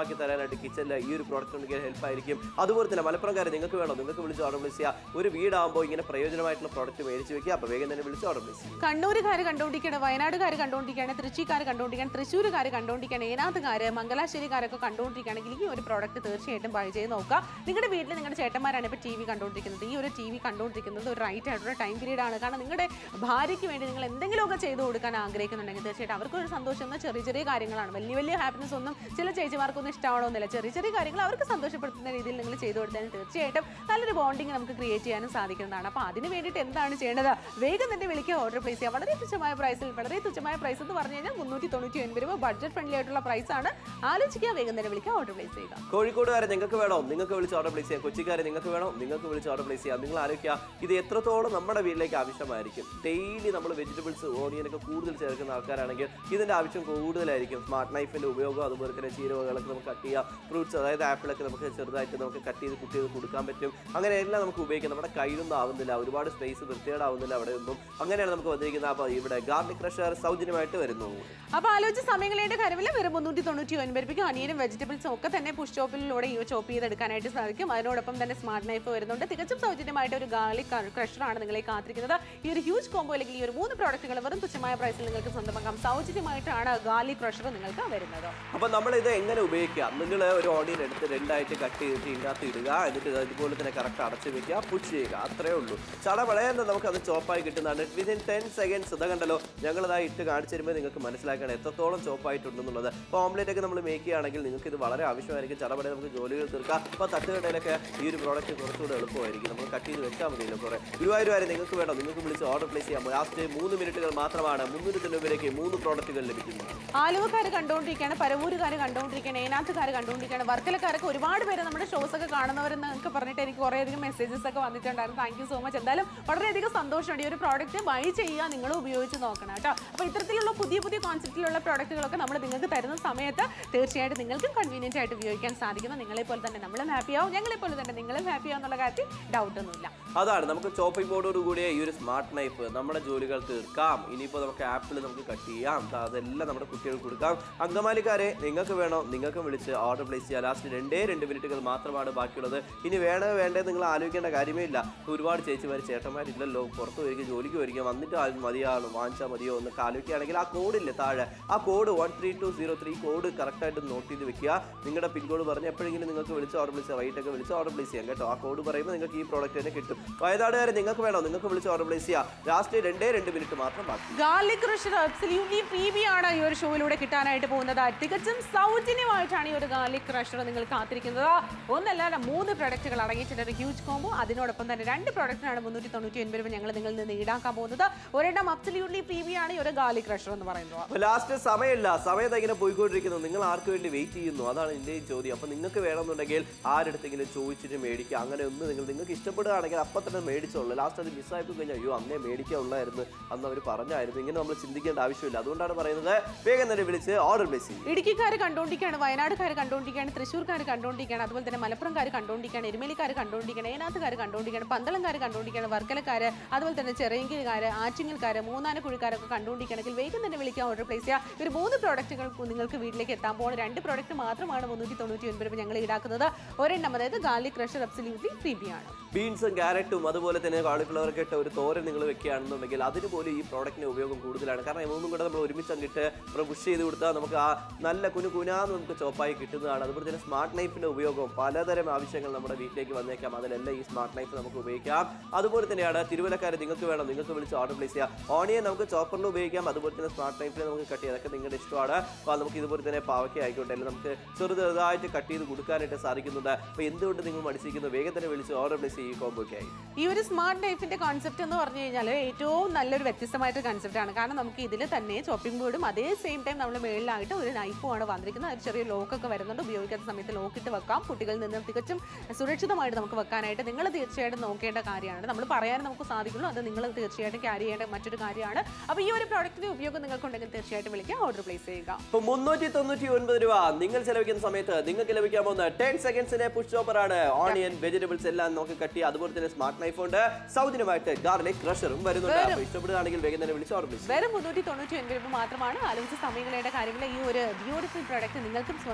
B: ആയിട്ട് കിച്ചണിൽ ഈ ഒരു പ്രോഡക്റ്റ് ഉണ്ടെങ്കിൽ ഹെൽപ്പ് ആയിരിക്കും അതുപോലെ തന്നെ മലപ്പുറംകാർ നിങ്ങൾക്ക് വേണോ നിങ്ങൾക്ക് വിളിച്ച് ഓർഡർ പ്ലേസ് ചെയ്യാം ഒരു വീടാകുമ്പോൾ ഇങ്ങനെ പ്രയോജനമായിട്ടുള്ള പ്രോഡക്റ്റ് മേടിച്ച് വെക്കുക അപ്പോൾ വേഗം തന്നെ വിളിച്ച് ഓർഡർ പ്ലേസ് ചെയ്യും
C: കണ്ണൂരുകാർ കണ്ടുകൊണ്ടിരിക്കുകയാണ് വയനാടുകാർ കണ്ടുകൊണ്ടിരിക്കുകയാണ് തൃശ്ശിക്കാർ കണ്ടുകൊണ്ടിരിക്കുകയാണ് തൃശ്ശൂരുകാർ കണ്ടുകൊണ്ടിരിക്കുകയാണ് ഏനാത്തുകാർ മംഗലാശ്ശേരിക്കാരൊക്കെ കണ്ടുകൊണ്ടിരിക്കുകയാണെങ്കിൽ ഈ ഒരു പ്രോഡക്റ്റ് തീർച്ചയായിട്ടും ബൈ ചെയ്ത് നോക്കുക നിങ്ങളുടെ വീട്ടിൽ നിങ്ങളുടെ ചേട്ടന്മാരാണ് ഇപ്പോൾ ടി വി കണ്ടുകൊണ്ടിരിക്കുന്നത് ഈ ഒരു ടി വി കണ്ടുകൊണ്ടിരിക്കുന്നത് ഒരു റൈറ്റ് ആയിട്ടുള്ള ടൈം പീരീഡ് ആണ് കാരണം നിങ്ങളുടെ ഭാര്യയ്ക്ക് വേണ്ടി നിങ്ങൾ എന്തെങ്കിലുമൊക്കെ ചെയ്തു കൊടുക്കാൻ ആഗ്രഹിക്കുന്നുണ്ടെങ്കിൽ തീർച്ചയായിട്ടും അവർക്ക് ഒരു സന്തോഷം എന്ന ചെറിയ ചെറിയ കാര്യങ്ങളാണ് വലിയ വലിയ ഹാപ്പിനെസ് ഒന്നും ചില ചേച്ചിമാർക്കൊന്നും ഇഷ്ടമാവണമെന്നില്ല ചെറിയ ചെറിയ കാര്യങ്ങൾ അവർക്ക് സന്തോഷപ്പെടുത്തുന്ന രീതിയിൽ നിങ്ങൾ ചെയ്തു കൊടുത്താൽ തീർച്ചയായിട്ടും നല്ലൊരു ബോണ്ടിങ് നമുക്ക് ക്രിയേറ്റ് ചെയ്യാനും സാധിക്കുന്നതാണ് അപ്പോൾ അതിന് വേണ്ടിയിട്ട് എന്താണ് ചെയ്യേണ്ടത് വേഗം തന്നെ വിളിക്കുക ഓർഡർ പ്ലേസ് ചെയ്യുക വളരെ തുച്ഛമായ പ്രൈസിൽ വളരെ തുച്ഛമായ പ്രൈസ് എന്ന് പറഞ്ഞു കഴിഞ്ഞാൽ മുന്നൂറ്റി തൊണ്ണൂറ്റി ഒൻപത് രൂപ ബഡ്ജറ്റ് ഫ്രണ്ട്ലി ആയിട്ടുള്ള പ്രൈസ് ആണ് ആലോചിക്കുക വേഗം തന്നെ വിളിക്കുക ഓർഡർ പ്ലേസ് ചെയ്യുക
B: കോഴിക്കോടുകാരെ നിങ്ങൾക്ക് വേണോ നിങ്ങൾക്ക് വിളിച്ച് ഓർഡർ പ്ലേസ് ചെയ്യാം കൊച്ചിക്കാരെ നിങ്ങൾക്ക് വേണോ നിങ്ങൾക്ക് വിളിച്ച് ഓർഡർ പ്ലേസ് ചെയ്യാം നിങ്ങൾ ആലോചിക്കുക ഇത് എത്രത്തോളം നമ്മുടെ വീട്ടിലേക്ക് ആവശ്യമായിരിക്കും ഡെയിലി നമ്മൾ വെജിറ്റബിൾസ് ഓണിയനൊക്കെ കൂടുതൽ ചേർക്കുന്ന ആൾക്കാരാണെങ്കിൽ ഇതിന്റെ ആവശ്യം കൂടുതലായിരിക്കും സ്മാർട്ട് നൈഫിന്റെ ഉപയോഗം അതുപോലെ തന്നെ ചീരവകളൊക്കെ നമുക്ക് കട്ട് ചെയ്യാം ഫ്രൂട്ട്സ് അതായത് ആപ്പിളൊക്കെ നമുക്ക് ചെറുതായിട്ട് നമുക്ക് കട്ട് ചെയ്ത് കുട്ടികൾക്ക് കൊടുക്കാൻ പറ്റും അങ്ങനെ എല്ലാം നമുക്ക് ഉപയോഗിക്കാം നമ്മുടെ കയ്യിലൊന്നും ആവുന്നില്ല ഒരുപാട് സ്പേസ് വൃത്തികേടാവുന്നില്ല അവിടെ ഒന്നും അങ്ങനെയാണ് നമുക്ക് വന്നിരിക്കുന്നത് അപ്പോൾ ഇവിടെ ഗാർലിക് ക്രഷർ സൗജന്യമായിട്ട് വരുന്നു
C: അപ്പോൾ ആലോചിച്ച് സമയങ്ങളുടെ കാര്യമില്ല വെറും മുന്നൂറ്റി തൊണ്ണൂറ്റി ഒൻപത് രൂപയ്ക്ക് അനിയനും വെജിറ്റബിൾസും ഒക്കെ തന്നെ പുഷ് ഷോപ്പിലൂടെ ഈ ചോപ്പ് ചെയ്തെടുക്കാനായിട്ട് സാധിക്കും അതിനോടൊപ്പം തന്നെ സ്മാർട്ട് നൈഫ് വരുന്നുണ്ട് തികച്ചും സൗജന്യമായിട്ട് ഒരു ഗാർലിക് ക്രഷറാണ് നിങ്ങളെ കാത്തിരിക്കുന്നത് ഈ ഒരു ഹ്യൂജ് കോംബോ അല്ലെങ്കിൽ ഈ ഒരു മൂന്ന് പ്രോഡക്റ്റുകൾ വെറും തുച്ഛമായ പ്രൈസിൽ നിങ്ങൾക്ക് സ്വന്തമാക്കാം സൗജന്യമായിട്ടാണ് ഗാർലിക് ക്രഷർ നിങ്ങൾക്ക് വരുന്നത്
B: അപ്പൊ നമ്മൾ ഇത് എങ്ങനെ ഉപയോഗിക്കാം നിങ്ങൾ ഒരു ഓണിയൻ എടുത്ത് രണ്ടായിട്ട് കട്ട് ചെയ്തിട്ട് ഇതിനകത്ത് ഇടുക എന്നിട്ട് ഇത് ഇതുപോലെ തന്നെ കറക്റ്റ് അടച്ചു വെക്കുക പുഷ് ചെയ്യുക അത്രേ ഉള്ളൂ ചട വളയാതെ നമുക്ക് അത് ചോപ്പായി കിട്ടുന്നതാണ് വിതിൻ ടെൻ സെക്കൻഡ്സ് ഇതാ കണ്ടല്ലോ ഞങ്ങൾ ഇതാ ഇട്ട് കാണിച്ചു തരുമ്പോൾ നിങ്ങൾക്ക് മനസ്സിലാക്കണം എത്രത്തോളം ചോപ്പായിട്ടുണ്ടെന്നുള്ളത് അപ്പോൾ ഓംലെറ്റ് ഒക്കെ നമ്മൾ മേക്ക് ചെയ്യുകയാണെങ്കിൽ നിങ്ങൾക്ക് ഇത് വളരെ ആവശ്യമായിരിക്കും ചടപടെ നമുക്ക് ജോലികൾ തീർക്കാം അപ്പോൾ തട്ടുകടയിലൊക്കെ ഈ ഒരു പ്രോഡക്റ്റ് കുറച്ചുകൂടെ എളുപ്പമായിരിക്കും നമ്മൾ കട്ട് ചെയ്ത് വെച്ചാൽ മതിയല്ലോ കുറേ ഗുരുവായൂർ വരെ നിങ്ങൾക്ക് വേണം നിങ്ങൾക്ക് വിളിച്ച് ഓർഡർ പ്ലേസ് ചെയ്യാം ലാസ്റ്റ് മൂന്ന് മിനിറ്റുകൾ മാത്രമാണ് മുന്നൂറ്റി തൊണ്ണൂറിലേക്ക് മൂന്ന് പ്രോഡക്റ്റുകൾ ലഭിക്കുന്നത്
C: ആലുവക്കാർ കണ്ടുകൊണ്ടിരിക്കുകയാണ് പരവൂരുകാർ കണ്ടുകൊണ്ടിരിക്കുകയാണ് ഏനാത്തുകാർ കണ്ടുകൊണ്ടിരിക്കുകയാണ് വർക്കലക്കാരൊക്കെ ഒരുപാട് പേര് നമ്മുടെ ഷോസ് ഒക്കെ കാണുന്നവരെന്നൊക്കെ പറഞ്ഞിട്ട് എനിക്ക് കുറേയധികം മെസ്സേജസ് ഒക്കെ വന്നിട്ടുണ്ടായിരുന്നു താങ്ക് യു സോ മച്ച് എന്തായാലും വളരെയധികം സന്തോഷമുണ്ട് ഈ ഒരു പ്രോഡക്റ്റ് ബൈ ചെയ്യുക നിങ്ങൾ ഉപയോഗിച്ച് നോക്കണം കേട്ടോ അപ്പോൾ ഇത്തരത്തിലുള്ള പുതിയ പുതിയ കോൺസെപ്റ്റിലുള്ള പ്രോഡക്റ്റുകളൊക്കെ നമ്മൾ നിങ്ങൾക്ക് തരുന്ന സമയത്ത് തീർച്ചയായിട്ടും നിങ്ങൾക്കും കൺവീനിയൻ്റ് ആയിട്ട് ഉപയോഗിക്കാൻ സാധിക്കുന്ന നിങ്ങളെ പോലെ തന്നെ നമ്മളും ഹാപ്പി ആവും ഞങ്ങളെ പോലെ തന്നെ നിങ്ങളും ഹാപ്പി ആവും എന്നുള്ള കാര്യത്തിൽ ഡൗട്ട് ഒന്നുമില്ല
B: അതാണ് നമുക്ക് ചോപ്പിംഗ് ബോർഡോട് കൂടിയ ഈ ഒരു സ്മാർട്ട് നൈഫ് നമ്മുടെ ജോലികൾ തീർക്കാം ഇനിയിപ്പോൾ നമുക്ക് ആപ്പിൾ നമുക്ക് കട്ട് ചെയ്യാം ദാ അതെല്ലാം നമ്മുടെ കുട്ടികൾക്ക് കൊടുക്കാം അങ്കമാലിക്കാരെ നിങ്ങൾക്ക് വേണോ നിങ്ങൾക്ക് വിളിച്ച് ഓർഡർ പ്ലേസ് ചെയ്യാം ലാസ്റ്റ് രണ്ടേ രണ്ട് മിനിറ്റുകൾ മാത്രമാണ് ബാക്കിയുള്ളത് ഇനി വേണോ വേണ്ടേ നിങ്ങൾ ആലോചിക്കേണ്ട കാര്യമേ ഇല്ല ഒരുപാട് ചേച്ചിമാർ ചേട്ടന്മാരില്ലല്ലോ പുറത്ത് പോയിരിക്കും ജോലിക്ക് പോയിരിക്കും വന്നിട്ട് ആ മതിയാണ് വാങ്ങിച്ചാൽ മതിയോ എന്നൊക്കെ ആലോചിക്കുകയാണെങ്കിൽ ആ കോഡില്ലേ താഴെ ആ code one three two zero three code കറക്റ്റായിട്ട് നോട്ട് ചെയ്ത് വെക്കുക നിങ്ങളുടെ പിൻ കോഡ് പറഞ്ഞ് എപ്പോഴെങ്കിലും നിങ്ങൾക്ക് വിളിച്ച് ഓർഡർ പ്ലേസ് ചെയ്യാം റേറ്റ് ഒക്കെ വിളിച്ച് ഓർഡർ പ്ലേസ് ചെയ്യാം കേട്ടോ ആ കോഡ് പറയുമ്പോൾ നിങ്ങൾക്ക് ഈ പ്രോഡക്റ്റ് തന്നെ കിട്ടും വയനാടുകാരെ നിങ്ങൾക്ക് വേണോ നിങ്ങൾക്ക് വിളിച്ച് ഓർഡർ പ്ലേസ് ചെയ്യാം ലാസ്റ്റ് രണ്ടേ രണ്ട് മിനിറ്റ് മാത്രം ബാക്കി
C: ഗാർലിക് ക്രഷർ അബ്സല്യൂട്ട്ലി ഫ്രീബി ആണ് ഈ ഒരു ഷോയിലൂടെ കിട്ടാനായിട്ട് പോകുന്നത് തികച്ചും സൗജന്യമായിട്ടാണ് ഈ ഒരു ഗാർലിക് ക്രഷർ നിങ്ങൾ കാത്തിരിക്കുന്നത് ഒന്നല്ല അല്ല, മൂന്ന് പ്രൊഡക്റ്റുകൾ അടങ്ങിയിട്ടുണ്ട് ഒരു ഹ്യൂജ് കോംബോ അതിനോടൊപ്പം തന്നെ രണ്ട് പ്രൊഡക്റ്റിനാണ് മുന്നൂറ്റി തൊണ്ണൂറ്റി ഒൻപത് രൂപ ഞങ്ങൾ നിങ്ങളിൽ നിന്ന് ഈടാക്കാൻ പോകുന്നത് ഒരെണ്ണം അബ്സല്യൂട്ട്ലി ഫ്രീബി ആണ് ഈ ഒരു ഗാർലിക് ക്രഷർ എന്ന് പറയുന്നത്
B: അപ്പൊ ലാസ്റ്റ് സമയമില്ല സമയത്ത് ഇങ്ങനെ പോയിക്കൊണ്ടിരിക്കുന്നു നിങ്ങൾ ആർക്ക് വേണ്ടി വെയിറ്റ് ചെയ്യുന്നു അതാണ് എന്റെയും ചോദ്യം അപ്പൊ നിങ്ങൾക്ക് വേണമെന്നുണ്ടെങ്കിൽ ആരെടുത്തെങ്കിലും ചോദിച്ചിട്ട് മേടിക്കുക അങ്ങനെ ഒന്ന് നിങ്ങൾ നിങ്ങൾക്ക് ഇഷ്ടപ്പെടുകയാണെങ്കിൽ അപ്പം തന്നെ മേടിച്ചോളൂ ലാസ്റ്റ് അത് മിസ്സായി പോയി കഴിഞ്ഞാൽ അയ്യോ അന്നേ മേടിക്കാനുള്ളായിരുന്നു അന്ന് അവർ പറഞ്ഞായിരുന്നു ഇങ്ങനെ നമ്മൾ ചിന്തിക്കേണ്ട ആവശ്യമില്ല അതുകൊണ്ടാണ് പറയുന്നത് വേഗം തന്നെ വിളിച്ച് ഓർഡർ പ്ലേസ് ചെയ്യും
C: ഇടുക്കിക്കാർ കണ്ടുകൊണ്ടിരിക്കുകയാണ് വയനാടുകാർ കണ്ടുകൊണ്ടിരിക്കുകയാണ് തൃശ്ശൂർക്കാർ കണ്ടുകൊണ്ടിരിക്കുകയാണ് അതുപോലെ തന്നെ മലപ്പുറംകാർ കണ്ടുകൊണ്ടിരിക്കുകയാണ് എരുമേലിക്കാർ കണ്ടുകൊണ്ടിരിക്കുകയാണ് ഏനാത്തുകാർ കണ്ടുകൊണ്ടിരിക്കുകയാണ് പന്തളംകാർ കണ്ടുകൊണ്ടിരിക്കുകയാണ് വർക്കലക്കാർ അതുപോലെ തന്നെ ചെറിയങ്കിൽക്കാർ ആറ്റിങ്ങൽക്കാർ മൂന്നാനക്കുഴിക്കാരൊക്കെ കണ്ടുകൊണ്ടിരിക്കുകയാണെങ്കിൽ വേഗം തന്നെ വിളിക്കാൻ ഓർഡർ പ്ലേസ് ചെയ്യുക ഒരു മൂന്ന് പ്രോഡക്റ്റുകൾ നിങ്ങൾക്ക് വീട്ടിലേക്ക് എത്താൻ പോകുന്ന രണ്ട് പ്രോഡക്റ്റ് മാത്രമാണ് മുന്നൂറ്റി തൊണ്ണൂറ്റി ഒൻപത് രൂപ ഞങ്ങൾ ഈടാക്കുന്നത് ഒരെണ്ണം അതായത് ഗാർലിക് ക്രഷർ അബ്സല്യൂട്ട്ലി ഫ്രീ ആണ്
B: ബീൻസും ക്യാരറ്റും അതുപോലെ തന്നെ കാളിഫ്ലവർ ഒക്കെ ഇട്ട ഒരു തോരൻ നിങ്ങൾ വെക്കുകയാണെന്നുണ്ടെങ്കിൽ അതിന് പോലും ഈ പ്രോഡക്റ്റിന്റെ ഉപയോഗം കൂടുതലാണ് കാരണം മൂന്നും കൂടെ നമ്മൾ ഒരുമിച്ച് അങ്ങിട്ട് നമ്മൾ പുഷ് ചെയ്ത് കൊടുത്താൽ നമുക്ക് ആ നല്ല കുനു കുനാന്ന് നമുക്ക് ചോപ്പായി കിട്ടുന്നതാണ് അതുപോലെ തന്നെ സ്മാർട്ട് നൈഫിന്റെ ഉപയോഗം പലതരം ആവശ്യങ്ങൾ നമ്മുടെ വീട്ടിലേക്ക് വന്നേക്കാം അതിലെല്ലാം ഈ സ്മാർട്ട് നൈഫ് നമുക്ക് ഉപയോഗിക്കാം അതുപോലെ തന്നെയാണ് തിരുവല്ലക്കാർ നിങ്ങൾക്ക് വേണം നിങ്ങൾക്ക് വിളിച്ച് ഓർഡർ പ്ലേസ് ചെയ്യാം ഓണിയൻ നമുക്ക് ചോപ്പറിൽ ഉപയോഗിക്കാം അതുപോലെ തന്നെ സ്മാർട്ട് നൈഫിൽ നമുക്ക് കട്ട് ചെയ്യാം അതൊക്കെ നിങ്ങളുടെ ഇഷ്ടമാണ് അപ്പോൾ നമുക്ക് ഇതുപോലെ തന്നെ പാവയ്ക്ക ആയിക്കോട്ടെ അല്ലെങ്കിൽ നമുക്ക് ചെറുത് ചെറുതായിട്ട് കട്ട് ചെയ്ത് കൊടുക്കാനായിട്ട് സാധിക്കുന്നുണ്ട് അപ്പോൾ എന്തുകൊണ്ട് നിങ്ങൾ മടിച്ചിരിക്കുന്നു വേഗം തന്നെ വിളിച്ച് ഓർഡർ പ്ലേസ് ചെയ്യും ഈ കോമ്പോക്കെ ആയി
C: ഈ ഒരു സ്മാർട്ട് ലൈഫിന്റെ കോൺസെപ്റ്റ് എന്ന് പറഞ്ഞു കഴിഞ്ഞാൽ ഏറ്റവും നല്ലൊരു വ്യത്യസ്തമായിട്ട് കൺസെപ്റ്റ് ആണ് കാരണം നമുക്ക് ഇതിൽ തന്നെ ചോപ്പിംഗ് ബോർഡും അതേ സെയിം ടൈം നമ്മൾ മേളിലായിട്ട് ഒരു നൈഫുമാണ് വന്നിരിക്കുന്നത് ഒരു ചെറിയ ലോക്കൊക്കെ വരുന്നുണ്ട് ഉപയോഗിക്കാത്ത സമയത്ത് ലോക്ക് ഇട്ട് വെക്കാം കുട്ടികളിൽ നിന്ന് തികച്ചും സുരക്ഷിതമായിട്ട് നമുക്ക് വെക്കാനായിട്ട് നിങ്ങൾ തീർച്ചയായിട്ടും നോക്കേണ്ട കാര്യമാണ് നമ്മൾ പറയാൻ നമുക്ക് സാധിക്കുള്ളൂ അത് നിങ്ങൾ തീർച്ചയായിട്ടും ക്യാരി ചെയ്യേണ്ട മറ്റൊരു കാര്യമാണ് അപ്പോൾ ഈ ഒരു പ്രോഡക്റ്റിന്റെ ഉപയോഗം നിങ്ങൾക്കുണ്ടെങ്കിൽ തീർച്ചയായിട്ടും വിളിക്കുക ഓർഡർ പ്ലേസ് ചെയ്യുക
B: ഇപ്പൊ മുന്നൂറ്റി തൊണ്ണൂറ്റി ഒൻപത് രൂപ നിങ്ങൾ ചെലവഴിക്കുന്ന സമയത്ത് നിങ്ങൾക്ക് ലഭിക്കാൻ പോകുന്ന ടെൻ സെക്കൻഡ്സിന്റെ പുഷ് ചോപ്പറാണ് ഓണിയൻ വെജിറ്റബിൾസ് എല്ലാം നമുക്ക് കട്ടി അതുപോലെ തന്നെ സ്മാർട്ട് നൈഫ് ഉണ്ട് സൗജന്യമായിട്ട് ഗാർലിക് ക്രഷറും വരുന്നുണ്ട് അപ്പൊ ഇഷ്ടപ്പെടുകയാണെങ്കിൽ വേഗം തന്നെ വിളിച്ച് ഓർഡർ പ്ലേസ്
C: വെറും മുന്നൂറ്റി തൊണ്ണൂറ്റി ഒൻപത് രൂപ മാത്രമാണ് ആലോചിച്ച സമയങ്ങളുടെ കാര്യങ്ങളിൽ ഈ ഒരു ബ്യൂട്ടിഫുൾ പ്രോഡക്റ്റ് നിങ്ങൾക്കും സ്വന്തമാക്കാൻ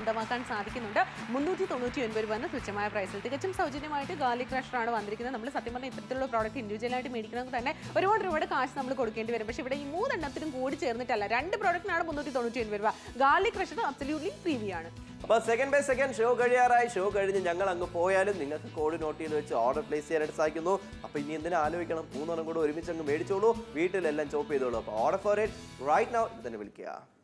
C: സാധിക്കുന്നുണ്ട് മുന്നൂറ്റി തൊണ്ണൂറ്റി ഒൻപത് രൂപ എന്ന തുച്ഛമായ പ്രൈസിൽ തികച്ചും സൗജന്യമായിട്ട് ഗാർലിക് ക്രഷറാണ് വന്നിരിക്കുന്നത് നമ്മൾ സത്യം പറഞ്ഞാൽ ഇത്തരത്തിലുള്ള പ്രോഡക്റ്റ് ഇൻഡിവിജ്വലായിട്ട് മേടിക്കണമെങ്കിൽ തന്നെ ഒരുപാട് രൂപയുടെ കാശ് നമ്മൾ കൊടുക്കേണ്ടി വരും പക്ഷേ ഇവിടെ ഈ മൂന്നെണ്ണത്തിനും കൂടി ചേർന്നിട്ടല്ല രണ്ട് പ്രോഡക്റ്റിനാണ് മുന്നൂറ്റി തൊണ്ണൂറ്റി ഒൻപത് രൂപ ഗാർലിക് ക്രഷർ അബ്സല്യൂട്ട്ലി ഫ്രീ ആണ്
B: അപ്പൊ സെക്കൻഡ് ബൈ സെക്കൻഡ് ഷോ കഴിയാറായി ഷോ കഴിഞ്ഞ് ഞങ്ങൾ അങ്ങ് പോയാലും നിങ്ങൾക്ക് കോഡ് നോട്ട് ചെയ്ത് വെച്ച് ഓർഡർ പ്ലേസ് ചെയ്യാനായിട്ട് സാധിക്കുന്നു അപ്പൊ ഇനി എന്തിനാ ആലോചിക്കണം മൂന്നെണ്ണം കൂടെ ഒരുമിച്ച് അങ്ങ് മേടിച്ചോളൂ വീട്ടിലെല്ലാം ചോപ്പ് ചെയ്തോളൂ അപ്പൊ order for it right now തന്നെ വിളിക്കുക